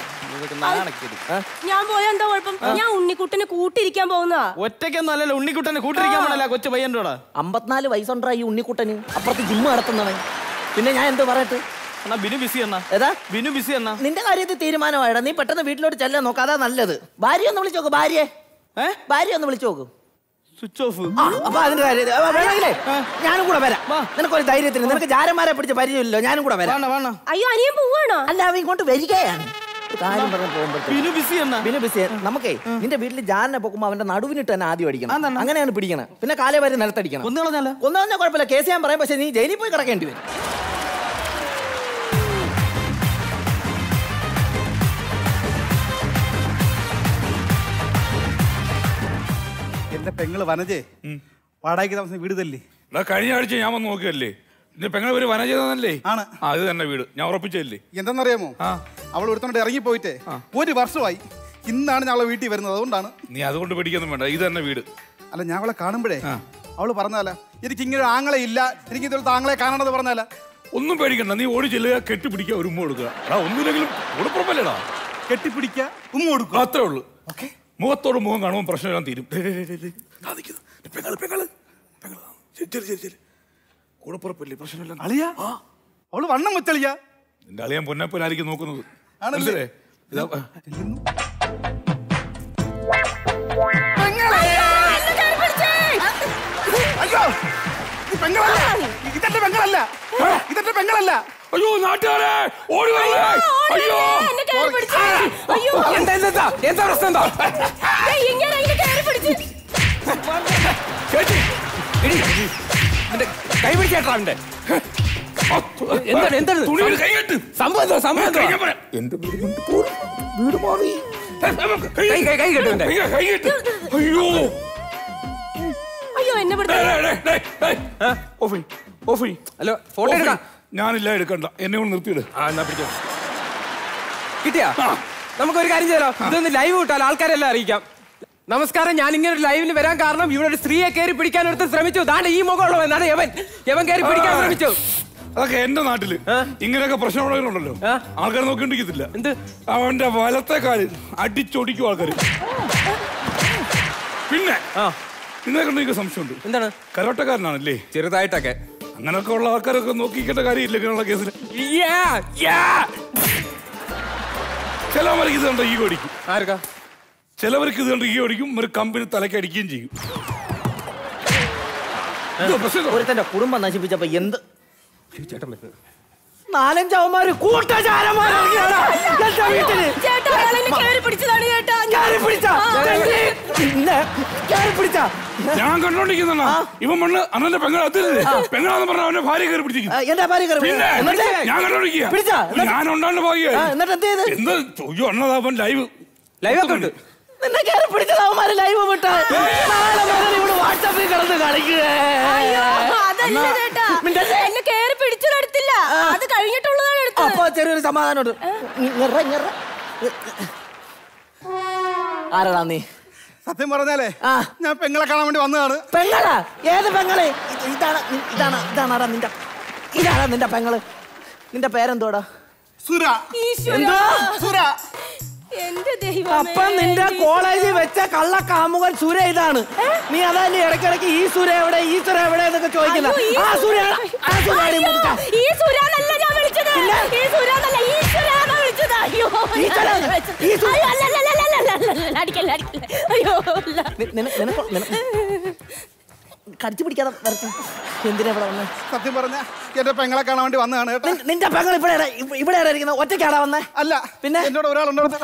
ആ? ഞാൻ പോയാ എന്താ കുഴപ്പം ഞാൻ ഉണ്ണിക്കുട്ടനെ കൂട്ടിരിക്കാൻ പോകുന്നതാ ഒറ്റയ്ക്കൊന്നും അല്ലല്ലോ ഉണ്ണിക്കുട്ടനെ കൂട്ടിരിക്കാൻ പോണല്ല കൊച്ചു പയ്യൻ്റെ കൂടെ അമ്പത്തിനാല് വയസ്സുണ്ടാ ഈ ഉണ്ണിക്കുട്ടന് അപ്പുറത്ത് ജിമ്മ് നടത്തുന്നവൻ പിന്നെ ഞാൻ എന്ത് പറയട്ടെ എന്നാ ബിനു ബിസി എന്നാ ഏതാ ബിനു ബിസി എന്നാ നിന്റെ കാര്യത്തിൽ തീരുമാനമായിടാ നീ പെട്ടെന്ന് വീട്ടിലോട്ട് ചെല്ലാൻ നോക്ക് അതാ നല്ലത് ഭാര്യ ഒന്ന് വിളിച്ചു നോക്ക് ഭാര്യ ഭാര്യ ഒന്ന് വിളിച്ചു നോക്ക് സ്വിച്ച് ഓഫ് ആ, അപ്പൊ അതിന്റെ കാര്യം ആ, വേണമെങ്കിലേ ഞാനും കൂടെ വരാം നിനക്കൊരു ധൈര്യത്തിന് നിനക്ക് ജാരന്മാരെ പിടിച്ച പരിചയമില്ലല്ലോ ഞാനും കൂടെ വരാം അയ്യോ അനിയൻ പോവാണോ അല്ല അവൻ ഇങ്ങോട്ട് വരികയാണ് ഒരു കാര്യം പറഞ്ഞ് പോകുമ്പോഴത്തേക്ക് ബിനു ബിസി എന്നാ ബിനു ബിസി നമുക്കേ നിന്റെ വീട്ടിൽ ജാരനെ പൊക്കുമ്പോ അവന്റെ നടുവിനിട്ട് തന്നെ ആദ്യം അടിക്കണം അങ്ങനെയാണ് പിടിക്കണം പിന്നെ കാലേ വരെ നിലത്തടിക്കണം ഒന്ന് കളഞ്ഞാലോ ഒന്ന് പറഞ്ഞാൽ കുഴപ്പമില്ല കേസ് ഞാൻ പറയാം പക്ഷെ നീ ജയിലിൽ പോയി കിടക്കേണ്ടി വരും എന്റെ പെങ്ങള് വനജേ വാടകയ്ക്ക് താമസിക്കുന്ന വീട് തല്ലേ എടാ കഴിഞ്ഞ ആഴ്ച ഞാൻ വന്ന് നോക്കിയല്ലേ നിന്റെ പെങ്ങളെ ഒരു വന ചെയ്തതല്ലേ ആണ് ആ ഇത് തന്നെ വീട് ഞാൻ ഉറപ്പിച്ചല്ലേ എന്തെന്നറിയാമോ അവൾ ഒരുത്തോണ്ട് ഇറങ്ങിപ്പോയിട്ടേ ഒരു വർഷമായി ഇന്നാണ് ഞാൻ അവളെ വീട്ടിൽ വരുന്നത് അതുകൊണ്ടാണ് നീ അതുകൊണ്ട് പേടിക്കൊന്നും വേണ്ട ഇത് തന്നെ വീട് അല്ല ഞാൻ അവളെ കാണുമ്പോഴേ അവള് പറഞ്ഞാല എനിക്ക് ഇങ്ങനെ ഒരു ആങ്ങളെ ഇല്ല എനിക്ക് ഇതുപോലത്തെ ആങ്ങളെ കാണണമെന്ന് പറഞ്ഞാല ഒന്നും പേടിക്കണ്ട നീ ഓടി ചെല്ലുക കെട്ടിപ്പിടിക്കുക ഒരു ഉമ്മ കൊടുക്കുക എടാ ഒന്നുമില്ലെങ്കിലും ഉടപ്പുറപ്പല്ലേടാ കെട്ടിപ്പിടിക്കുക ഉമ്മ കൊടുക്കുക അത്രേ ഉള്ളൂ മുഖത്തോട് മുഖം കാണുമ്പോൾ പ്രശ്നം തീരും ഡേ, ഡേ, ഡേ, ഡേ, ഡേ. ദാ നിക്കുന്നു. ദേ, പെങ്ങള് പെങ്ങള് പെങ്ങള് ദാ. ശരി ശരി ശരി ശരി കൂടപ്പുറപ്പല്ലേ പ്രശ്നമില്ല അളിയാ അവള് വണ്ണം വെച്ചളിയാ നിന്റെ അളിയാൻ പൊന്നപ്പനായിരിക്കും നോക്കുന്നത് ആണല്ലേ? മനസ്സിലായേ? ഇതാ അയ്യോ പെങ്ങളല്ല ഇതെന്റെ പെങ്ങളല്ല ഇതെന്റെ പെങ്ങളല്ല അയ്യോ നാട്ടുകാരെ ഓടി വരണേ അയ്യോ എന്നെ കയറി പിടിച്ച്. അയ്യോ. എന്താ എന്താ എന്താ പ്രശ്നം എന്താ ദേ, ഇങ്ങനെ എന്നെ കയറി പിടിച്ച്. ചേച്ചി ഇടി. നിന്റെ കൈ പിടിച്ചേട്ടാ അവന്റെ എന്താണ് എന്താണ് തുണിയിൽ കൈയിട്ട് സംഭവം എന്താ സംഭവം എന്താ എന്റെ വീട് കൊണ്ട് പോരും. വീട് മാറി കൈ കൈ കൈ കെട്ടു എന്റെ കൈ കൈ കെട്ട് അയ്യോ അയ്യോ എന്നെ പിടിച്ച്. ഓഫ് ചെയ്യ്, ഓഫ് ചെയ്യ്. ഹലോ ഫോട്ടോ ഓഫ് എടുക്കാം ചെയ്യ്. ഞാനില്ല എടുക്കണ്ട എന്നെ കൊണ്ട് നിർത്തിയിട് ആ എന്നാ പിടിച്ചോ കിട്ടിയാ നമുക്കൊരു കാര്യം ചെയ്താലോ ഇതൊന്ന് ലൈവ് വിട്ടാലോ ആൾക്കാരെല്ലാം അറിയിക്കാം നമസ്കാരം ഞാൻ ഇങ്ങനെ ഒരു ലൈവിന് വരാൻ കാരണം ഇവിടെ ഒരു സ്ത്രീയെ കയറി പിടിക്കാൻ എടുത്ത് ശ്രമിച്ചു ദാണ്ട് ഈ മുഖമുള്ളവൻ എന്നാണ് യവൻ യവൻ കയറി പിടിക്കാൻ ശ്രമിച്ചു അതൊക്കെ എന്റെ നാട്ടില് ഇങ്ങനെയൊക്കെ പ്രശ്നമുള്ളവരുണ്ടല്ലോ ആൾക്കാർ നോക്കിണ്ടിരിക്കത്തില്ല എന്ത് അവന്റെ വലത്തെ കാല് അടിച്ചൊടിക്കും ആൾക്കാർ പിന്നെ നിങ്ങളെ കണ്ട് എനിക്ക് സംശയമുണ്ട് എന്താണ് കരോട്ടക്കാരനാണല്ലേ ചെറുതായിട്ടൊക്കെ അങ്ങനൊക്കെ ഉള്ള ആൾക്കാരൊക്കെ നോക്കിക്കേണ്ട കാര്യമില്ല ഇങ്ങനെയുള്ള കേസിൽ ചിലവർക്ക് ഇത് കണ്ട ഈ ഓടിക്കും ആർക്കാ ചിലവർക്ക് ഇത് കണ്ട് ഈ ഓടിക്കും ഒരു കമ്പനി തലയ്ക്ക് അടിക്കുകയും ചെയ്യും ഇതോ പ്രശ്നം ഇതോ? ഒരുത്തന്റെ കുടുംബം നശിപ്പിച്ചപ്പോ എന്ത് ചേട്ടൻ വരുന്നത് നാലഞ്ചവന്മാര് കൂട്ടചാരന്മാരാണ് എന്റെ വീട്ടില് ചേട്ടാ അയാൾ എന്നെ കയറി പിടിച്ചതാണ് ചേട്ടാ കയറി പിടിച്ച കയറി പിടിച്ച ഞാൻ കണ്ടോണ്ടിരിക്കുന്ന ഇവൻ മണ്ണ് അണ്ണന്റെ പെങ്ങൾ അതില്ലേ പെങ്ങളാന്ന് പറഞ്ഞ അവന്റെ ഭാര്യ കയറി പിടിച്ചിരിക്കും എന്റെ ഭാര്യ കയറി പിന്നെ എന്നിട്ട് ഞാൻ കണ്ടോണ്ടിരിക്കുക പിടിച്ചാ? ഞാൻ ഉണ്ടാണ്ട് ഭാഗ്യ ആ, എന്നിട്ട് എന്ത് ചെയ്ത്? എന്ത് അയ്യോ അണ്ണതാ അവൻ ലൈവ് ലൈവ് ഒക്കെ ഉണ്ട് നിന്നെ കയറി പിടിച്ചത് അവന്മാര് ലൈവ് വിട്ട നാളെ മുതൽ ഇവിടെ വാട്സാപ്പിൽ കിടന്ന് കളിക്കുക അയ്യോ അതല്ല ചേട്ടാ എന്നെ കയറി പിടിച്ചതെടുത്തില്ല അത് കഴിഞ്ഞിട്ടുള്ളതാണ് എടുത്തത് അപ്പൊ ചെറിയൊരു സമാധാനമുണ്ട് ഇങ്ങറ, ഇങ്ങറ. ആരാടാ നീ സത്യം പറഞ്ഞാലേ ഞാൻ പെങ്ങളെ കാണാൻ വേണ്ടി വന്നതാണ് പെങ്ങളാ ഏത് പെങ്ങള് ഇത് ഇതാണ് നി- ഇതാണ് ഇതാണാടാ നിന്റെ ഇതാണാ നിന്റെ പെങ്ങള് നിന്റെ പേരെന്തോടാ സുര എന്തോ സുര എന്റെ ദൈവം അപ്പൊ നിന്റെ കോളേജിൽ വെച്ച കള്ള കാമുകൻ സുര ഇതാണ് നീ അതല്ലേ ഇടയ്ക്കിടയ്ക്ക് ഈ സുര എവിടെ ഈ സുര എവിടെ എന്നൊക്കെ ചോദിക്കുന്നത് ആ സുര ആ സുരയാടി മുതുക്ക. ഈ സുരാന്നല്ല ഞാൻ വിളിച്ചത് ഈ സുരാന്നല്ല ഈ സുരാന്നാ വിളിച്ചത് അയ്യോ ഈ സുരാ- ഈ സുര- അയ്യോ അല്ല അല്ല അല്ല അല്ല അല്ല അല്ല അടിക്കല്ല അടിക്കല്ല അയ്യോ അല്ല നി- നിന- നിനക്ക് നിനക്ക് കടിച്ചു പിടിക്കാതെ വരട്ടെ എന്തിനാ ഇവിടെ വന്നേ സത്യം പറഞ്ഞ എന്റെ പെങ്ങളെ കാണാൻ വേണ്ടി വന്നതാണ് കേട്ടോ നി- നിന്റെ പെങ്ങൾ ഇവിടെ എവിടെ- ഇവ- ഇവിടെ ഇരിക്കുന്നത് ഒറ്റയ്ക്കാടാ വന്നേ അല്ല പിന്നെ എന്നോട് ഒരാളുണ്ടോ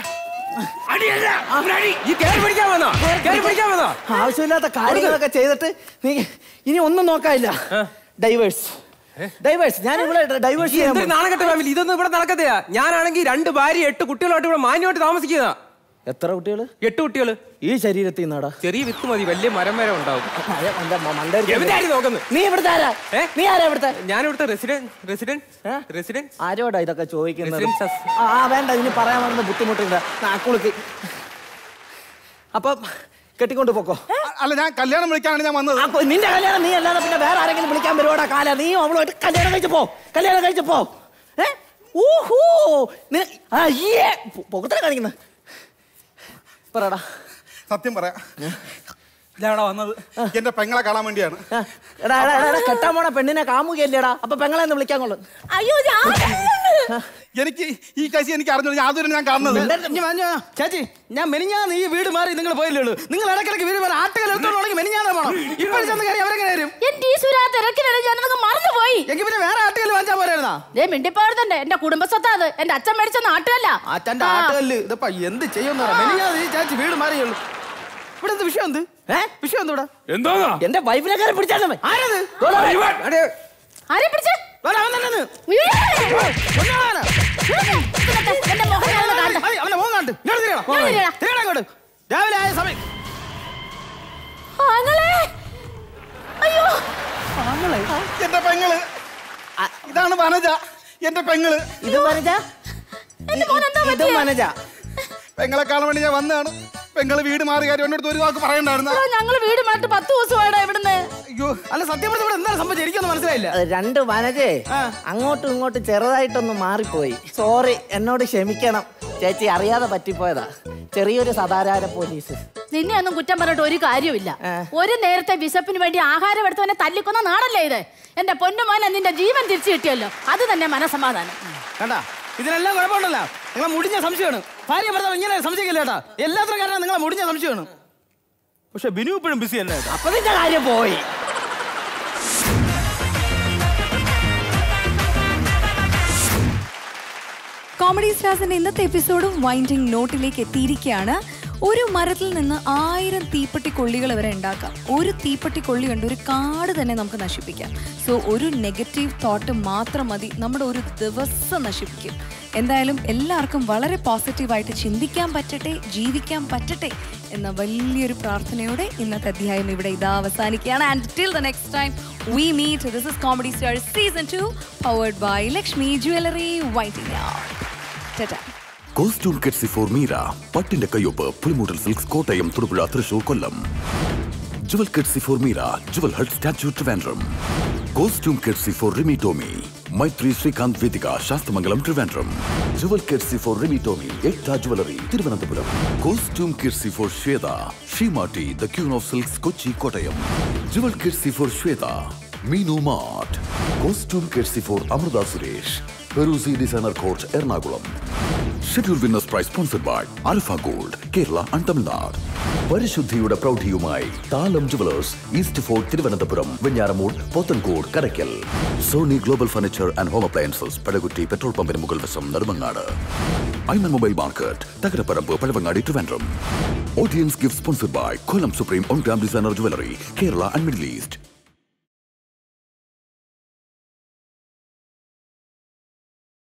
ഈ കയറി പിടിക്കാൻ വന്നോ കയറി പിടിക്കാൻ വന്നോ ആവശ്യമില്ലാത്ത കാര്യങ്ങളൊക്കെ ചെയ്തിട്ട് നീ ഇനി ഒന്നും നോക്കാനില്ല ഡൈവേഴ്സ് ഡൈവേഴ്സ് ഞാൻ ഇവിടെ ഡൈവേഴ്സ് ചെയ്യാൻ എന്തൊരു നാണക്കെട്ട ഫാമിലി ഇതൊന്നും ഇവിടെ നടക്കത്തില്ല ഞാനാണെങ്കിൽ രണ്ട് ഭാര്യ എട്ട് കുട്ടികളായിട്ട് ഇവിടെ മാന്യമായിട്ട് താമസിക്കുന്ന എത്ര കുട്ടികൾ എട്ട് കുട്ടികൾ ഈ ശരീരത്തിൽ നിന്നാടാ ചെറിയ വിത്ത് മതി വലിയ മരം വരെ ഉണ്ടാവും എവിടെയായിരുന്നു നോക്കുന്നത് നീ ഇവിടുത്തെ ആരാ നീ ആരാ ഇവിടുത്തെ ഞാൻ ഇവിടുത്തെ റെസിഡന്റ് റെസിഡന്റ് റെസിഡന്റ് ആരോടാ ഇതൊക്കെ ചോദിക്കുന്നത് Residence. ആ ആ, വേണ്ട ഇനി പറയാൻ വന്നത് ബുദ്ധിമുട്ടില്ല നാക്കുളുക്ക് അപ്പം കെട്ടിക്കൊണ്ട് പോക്കോ അല്ല ഞാൻ കല്യാണം വിളിക്കാനാണ് ഞാൻ വന്നത് അപ്പൊ നിന്റെ കല്യാണം നീ അല്ലാതെ പിന്നെ വേറെ ആരെങ്കിലും വിളിക്കാൻ വരുവാടാ കാല നീ അവളുമായിട്ട് കല്യാണം കഴിച്ച് പോ കല്യാണം കഴിച്ച് പോ ഏ ഊഹൂ നി- ആ, ഈയെ. പൊ- പൊക്കത്തിനെ കാണിക്കുന്ന പറയടാ സത്യം പറയാം ഞാൻ ഇവിടെ വന്നത് എന്റെ പെങ്ങളെ കാണാൻ വേണ്ടിയാണ് എടാ എടാ എടാ, എടാ കെട്ടാൻ പോണ പെണ്ണിനെ കാമുകയല്ലേടാ അപ്പൊ പെങ്ങളെ ഒന്ന് വിളിക്കാൻ കൊള്ളു അയ്യോ ഞാൻ എനിക്ക് ഈ കേസ് എനിക്ക് അറിഞ്ഞു ഞാൻ അതുവരെ ഞാൻ കാണുന്നത് ഇനി മഞ്ഞ, ചേച്ചി ഞാൻ മെനിഞ്ഞാന്ന് ഈ വീട് മാറി നിങ്ങൾ പോയില്ലേ ഉള്ളൂ നിങ്ങൾ ഇടയ്ക്കിടയ്ക്ക് വീട് മാറി ആട്ടുകൾ എടുത്തോണ്ടെങ്കിൽ മെനിഞ്ഞാന്ന് പോണം ഇപ്പോൾ ചെന്ന് കയറി അവരെങ്ങനെ വരും എന്റെ ഈ സുരാ തിരക്കിലാണ് ഞാനതൊക്കെ മറന്നുപോയി എങ്കിൽ പിന്നെ വേറെ ആട്ടുകൾ വാങ്ങിച്ചാൽ പോരായിരുന്നാ ദേ മിണ്ടിപ്പോഴുന്നുണ്ട് എന്റെ കുടുംബസ്വത്താ അത് എന്റെ അച്ഛൻ മേടിച്ച നാട്ടുകല്ല അച്ഛൻ്റെ ആട്ടുകല്ല് ഇതിപ്പോ എന്ത് ചെയ്യുമെന്ന് പറ മെനിഞ്ഞാന്ന് ഈ ചേച്ചി വീട് മാറിയുള്ളൂ ഇവിടെ എന്ത് വിഷയം എന്ത് ഏ വിഷയം എന്ത് ഇവിടെ എന്താ എന്റെ വൈഫിനെ കയറി പിടിച്ചാൽ ആരത് ആരെ പിടിച്ച് വേറെ അവൻ തന്നെ എന്റെ മുഖം ഞാനൊന്ന് കാണട്ടെ. അവനെ മോൻ കണ്ട് ഇങ്ങോട്ട് തിരിയണം ഞാൻ തിരിയണം. തിരിയണം ഇങ്ങോട്ട് രാവിലെ ആയ സമയം ആങ്ങളെ അയ്യോ എന്റെ പെങ്ങള് ഇതാണ് വനജ എന്റെ പെങ്ങള് ഇത് വനജ എന്റെ മോൻ എന്താ ഇത് പറ്റിയേ? വനജ പെങ്ങളെ കാണാൻ വേണ്ടി ഞാൻ വന്നതാണ് പെങ്ങള് വീട് മാറി കാര്യം എന്നോട് ഒരു വാക്ക് പറയണ്ടായിരുന്ന എടാ, ഞങ്ങള് വീട് മാറ്റി പത്ത് ദിവസമായിടാ ഇവിടുന്ന് അയ്യോ അല്ല സത്യം പറഞ്ഞ ഇവിടെ എന്താണ് സംഭവിച്ചത് എനിക്കൊന്നും മനസ്സിലായില്ല അത് രണ്ട് വനജേ അങ്ങോട്ടും ഇങ്ങോട്ടും ചെറുതായിട്ടൊന്ന് മാറിപ്പോയി സോറി എന്നോട് ക്ഷമിക്കണം ചേച്ചി അറിയാതെ പറ്റിപ്പോയതാ ചെറിയൊരു സദാചാര പോലീസ് നിന്നെ ഒന്നും കുറ്റം പറഞ്ഞിട്ട് ഒരു കാര്യമില്ല ഒരു നേരത്തെ വിശപ്പിന് വേണ്ടി ആഹാരം എടുത്തവനെ തല്ലിക്കുന്ന നാടല്ലേ ഇത് എന്റെ പൊന്നുമോനെ നിന്റെ ജീവൻ തിരിച്ചു കിട്ടിയല്ലോ അത് തന്നെ മനസമാധാനം കണ്ട ഇതിനെല്ലാം കുഴപ്പമുണ്ടല്ലോ നിങ്ങളെ മുടിഞ്ഞ സംശയമാണ് ഭാര്യ ഭർത്താവ് ഇങ്ങനെ സംശയിക്കില്ല കേട്ടാ എല്ലാത്തിനും കാരണം നിങ്ങളെ മുടിഞ്ഞ സംശയമാണ് പക്ഷെ ബിനു ഇപ്പോഴും ബിസി അല്ലേ അപ്പൊ നിന്റെ കാര്യം പോയി കോമഡി സ്റ്റാർസിന്റെ ഇന്നത്തെ എപ്പിസോഡും വൈൻഡിങ് നോട്ടിലേക്ക് എത്തിയിരിക്കുകയാണ് ഒരു മരത്തിൽ നിന്ന് ആയിരം തീപ്പെട്ടി കൊള്ളികൾ വരെ ഉണ്ടാക്കാം ഒരു തീപ്പെട്ടി കൊള്ളി കൊണ്ട് ഒരു കാട് തന്നെ നമുക്ക് നശിപ്പിക്കാം സോ ഒരു നെഗറ്റീവ് തോട്ട് മാത്രം മതി നമ്മുടെ ഒരു ദിവസം നശിപ്പിക്കും എന്തായാലും എല്ലാവർക്കും വളരെ പോസിറ്റീവായിട്ട് ചിന്തിക്കാൻ പറ്റട്ടെ ജീവിക്കാൻ പറ്റട്ടെ എന്ന വലിയൊരു പ്രാർത്ഥനയോടെ ഇന്നത്തെ അധ്യായം ഇവിടെ ഇതാ അവസാനിക്കുകയാണ് and till the next time we meet this is comedy star season two powered by Lakshmi jewellery വൈറ്റിംഗ് tata costume courtesy for Meera പട്ടിന്റെ കയ്യൊപ്പ് Pulimoottil silks Kottayam Thodupuzha Thrissur Kollam jewel courtesy for Meera jewel hut statue Trivandrum costume courtesy for Rimi Tomy Maithri Sreekanth Vedika Sasthamangalam Trivandrum jewel courtesy for Rimi Tomy Ekta jewellery Thiruvananthapuram costume Kidzee for Shwetha Seematti the queen of silks Kochi Kottayam jewel Kidzee for Shweta Meenu mart costume Kidzee for Amrita Suresh പെറൂസി designer coach Ernakulam schedule winners prize sponsored by alpha gold Kerala and Tamil Nadu പരിശുദ്ധിയുടെ പ്രൗഢിയുമായി Thalam jewellers east fort Thiruvananthapuram Venjaramoodu Pothencode Karakkal Sony global furniture and home appliances പടകുറ്റി petrol പമ്പിന് മുകൾ വശം Nedumangad Aiman mobile market Thakarapparambu Pazhavangadi Trivandrum audience gift sponsored by Kollam supreme one gram designer jewellery Kerala and middle east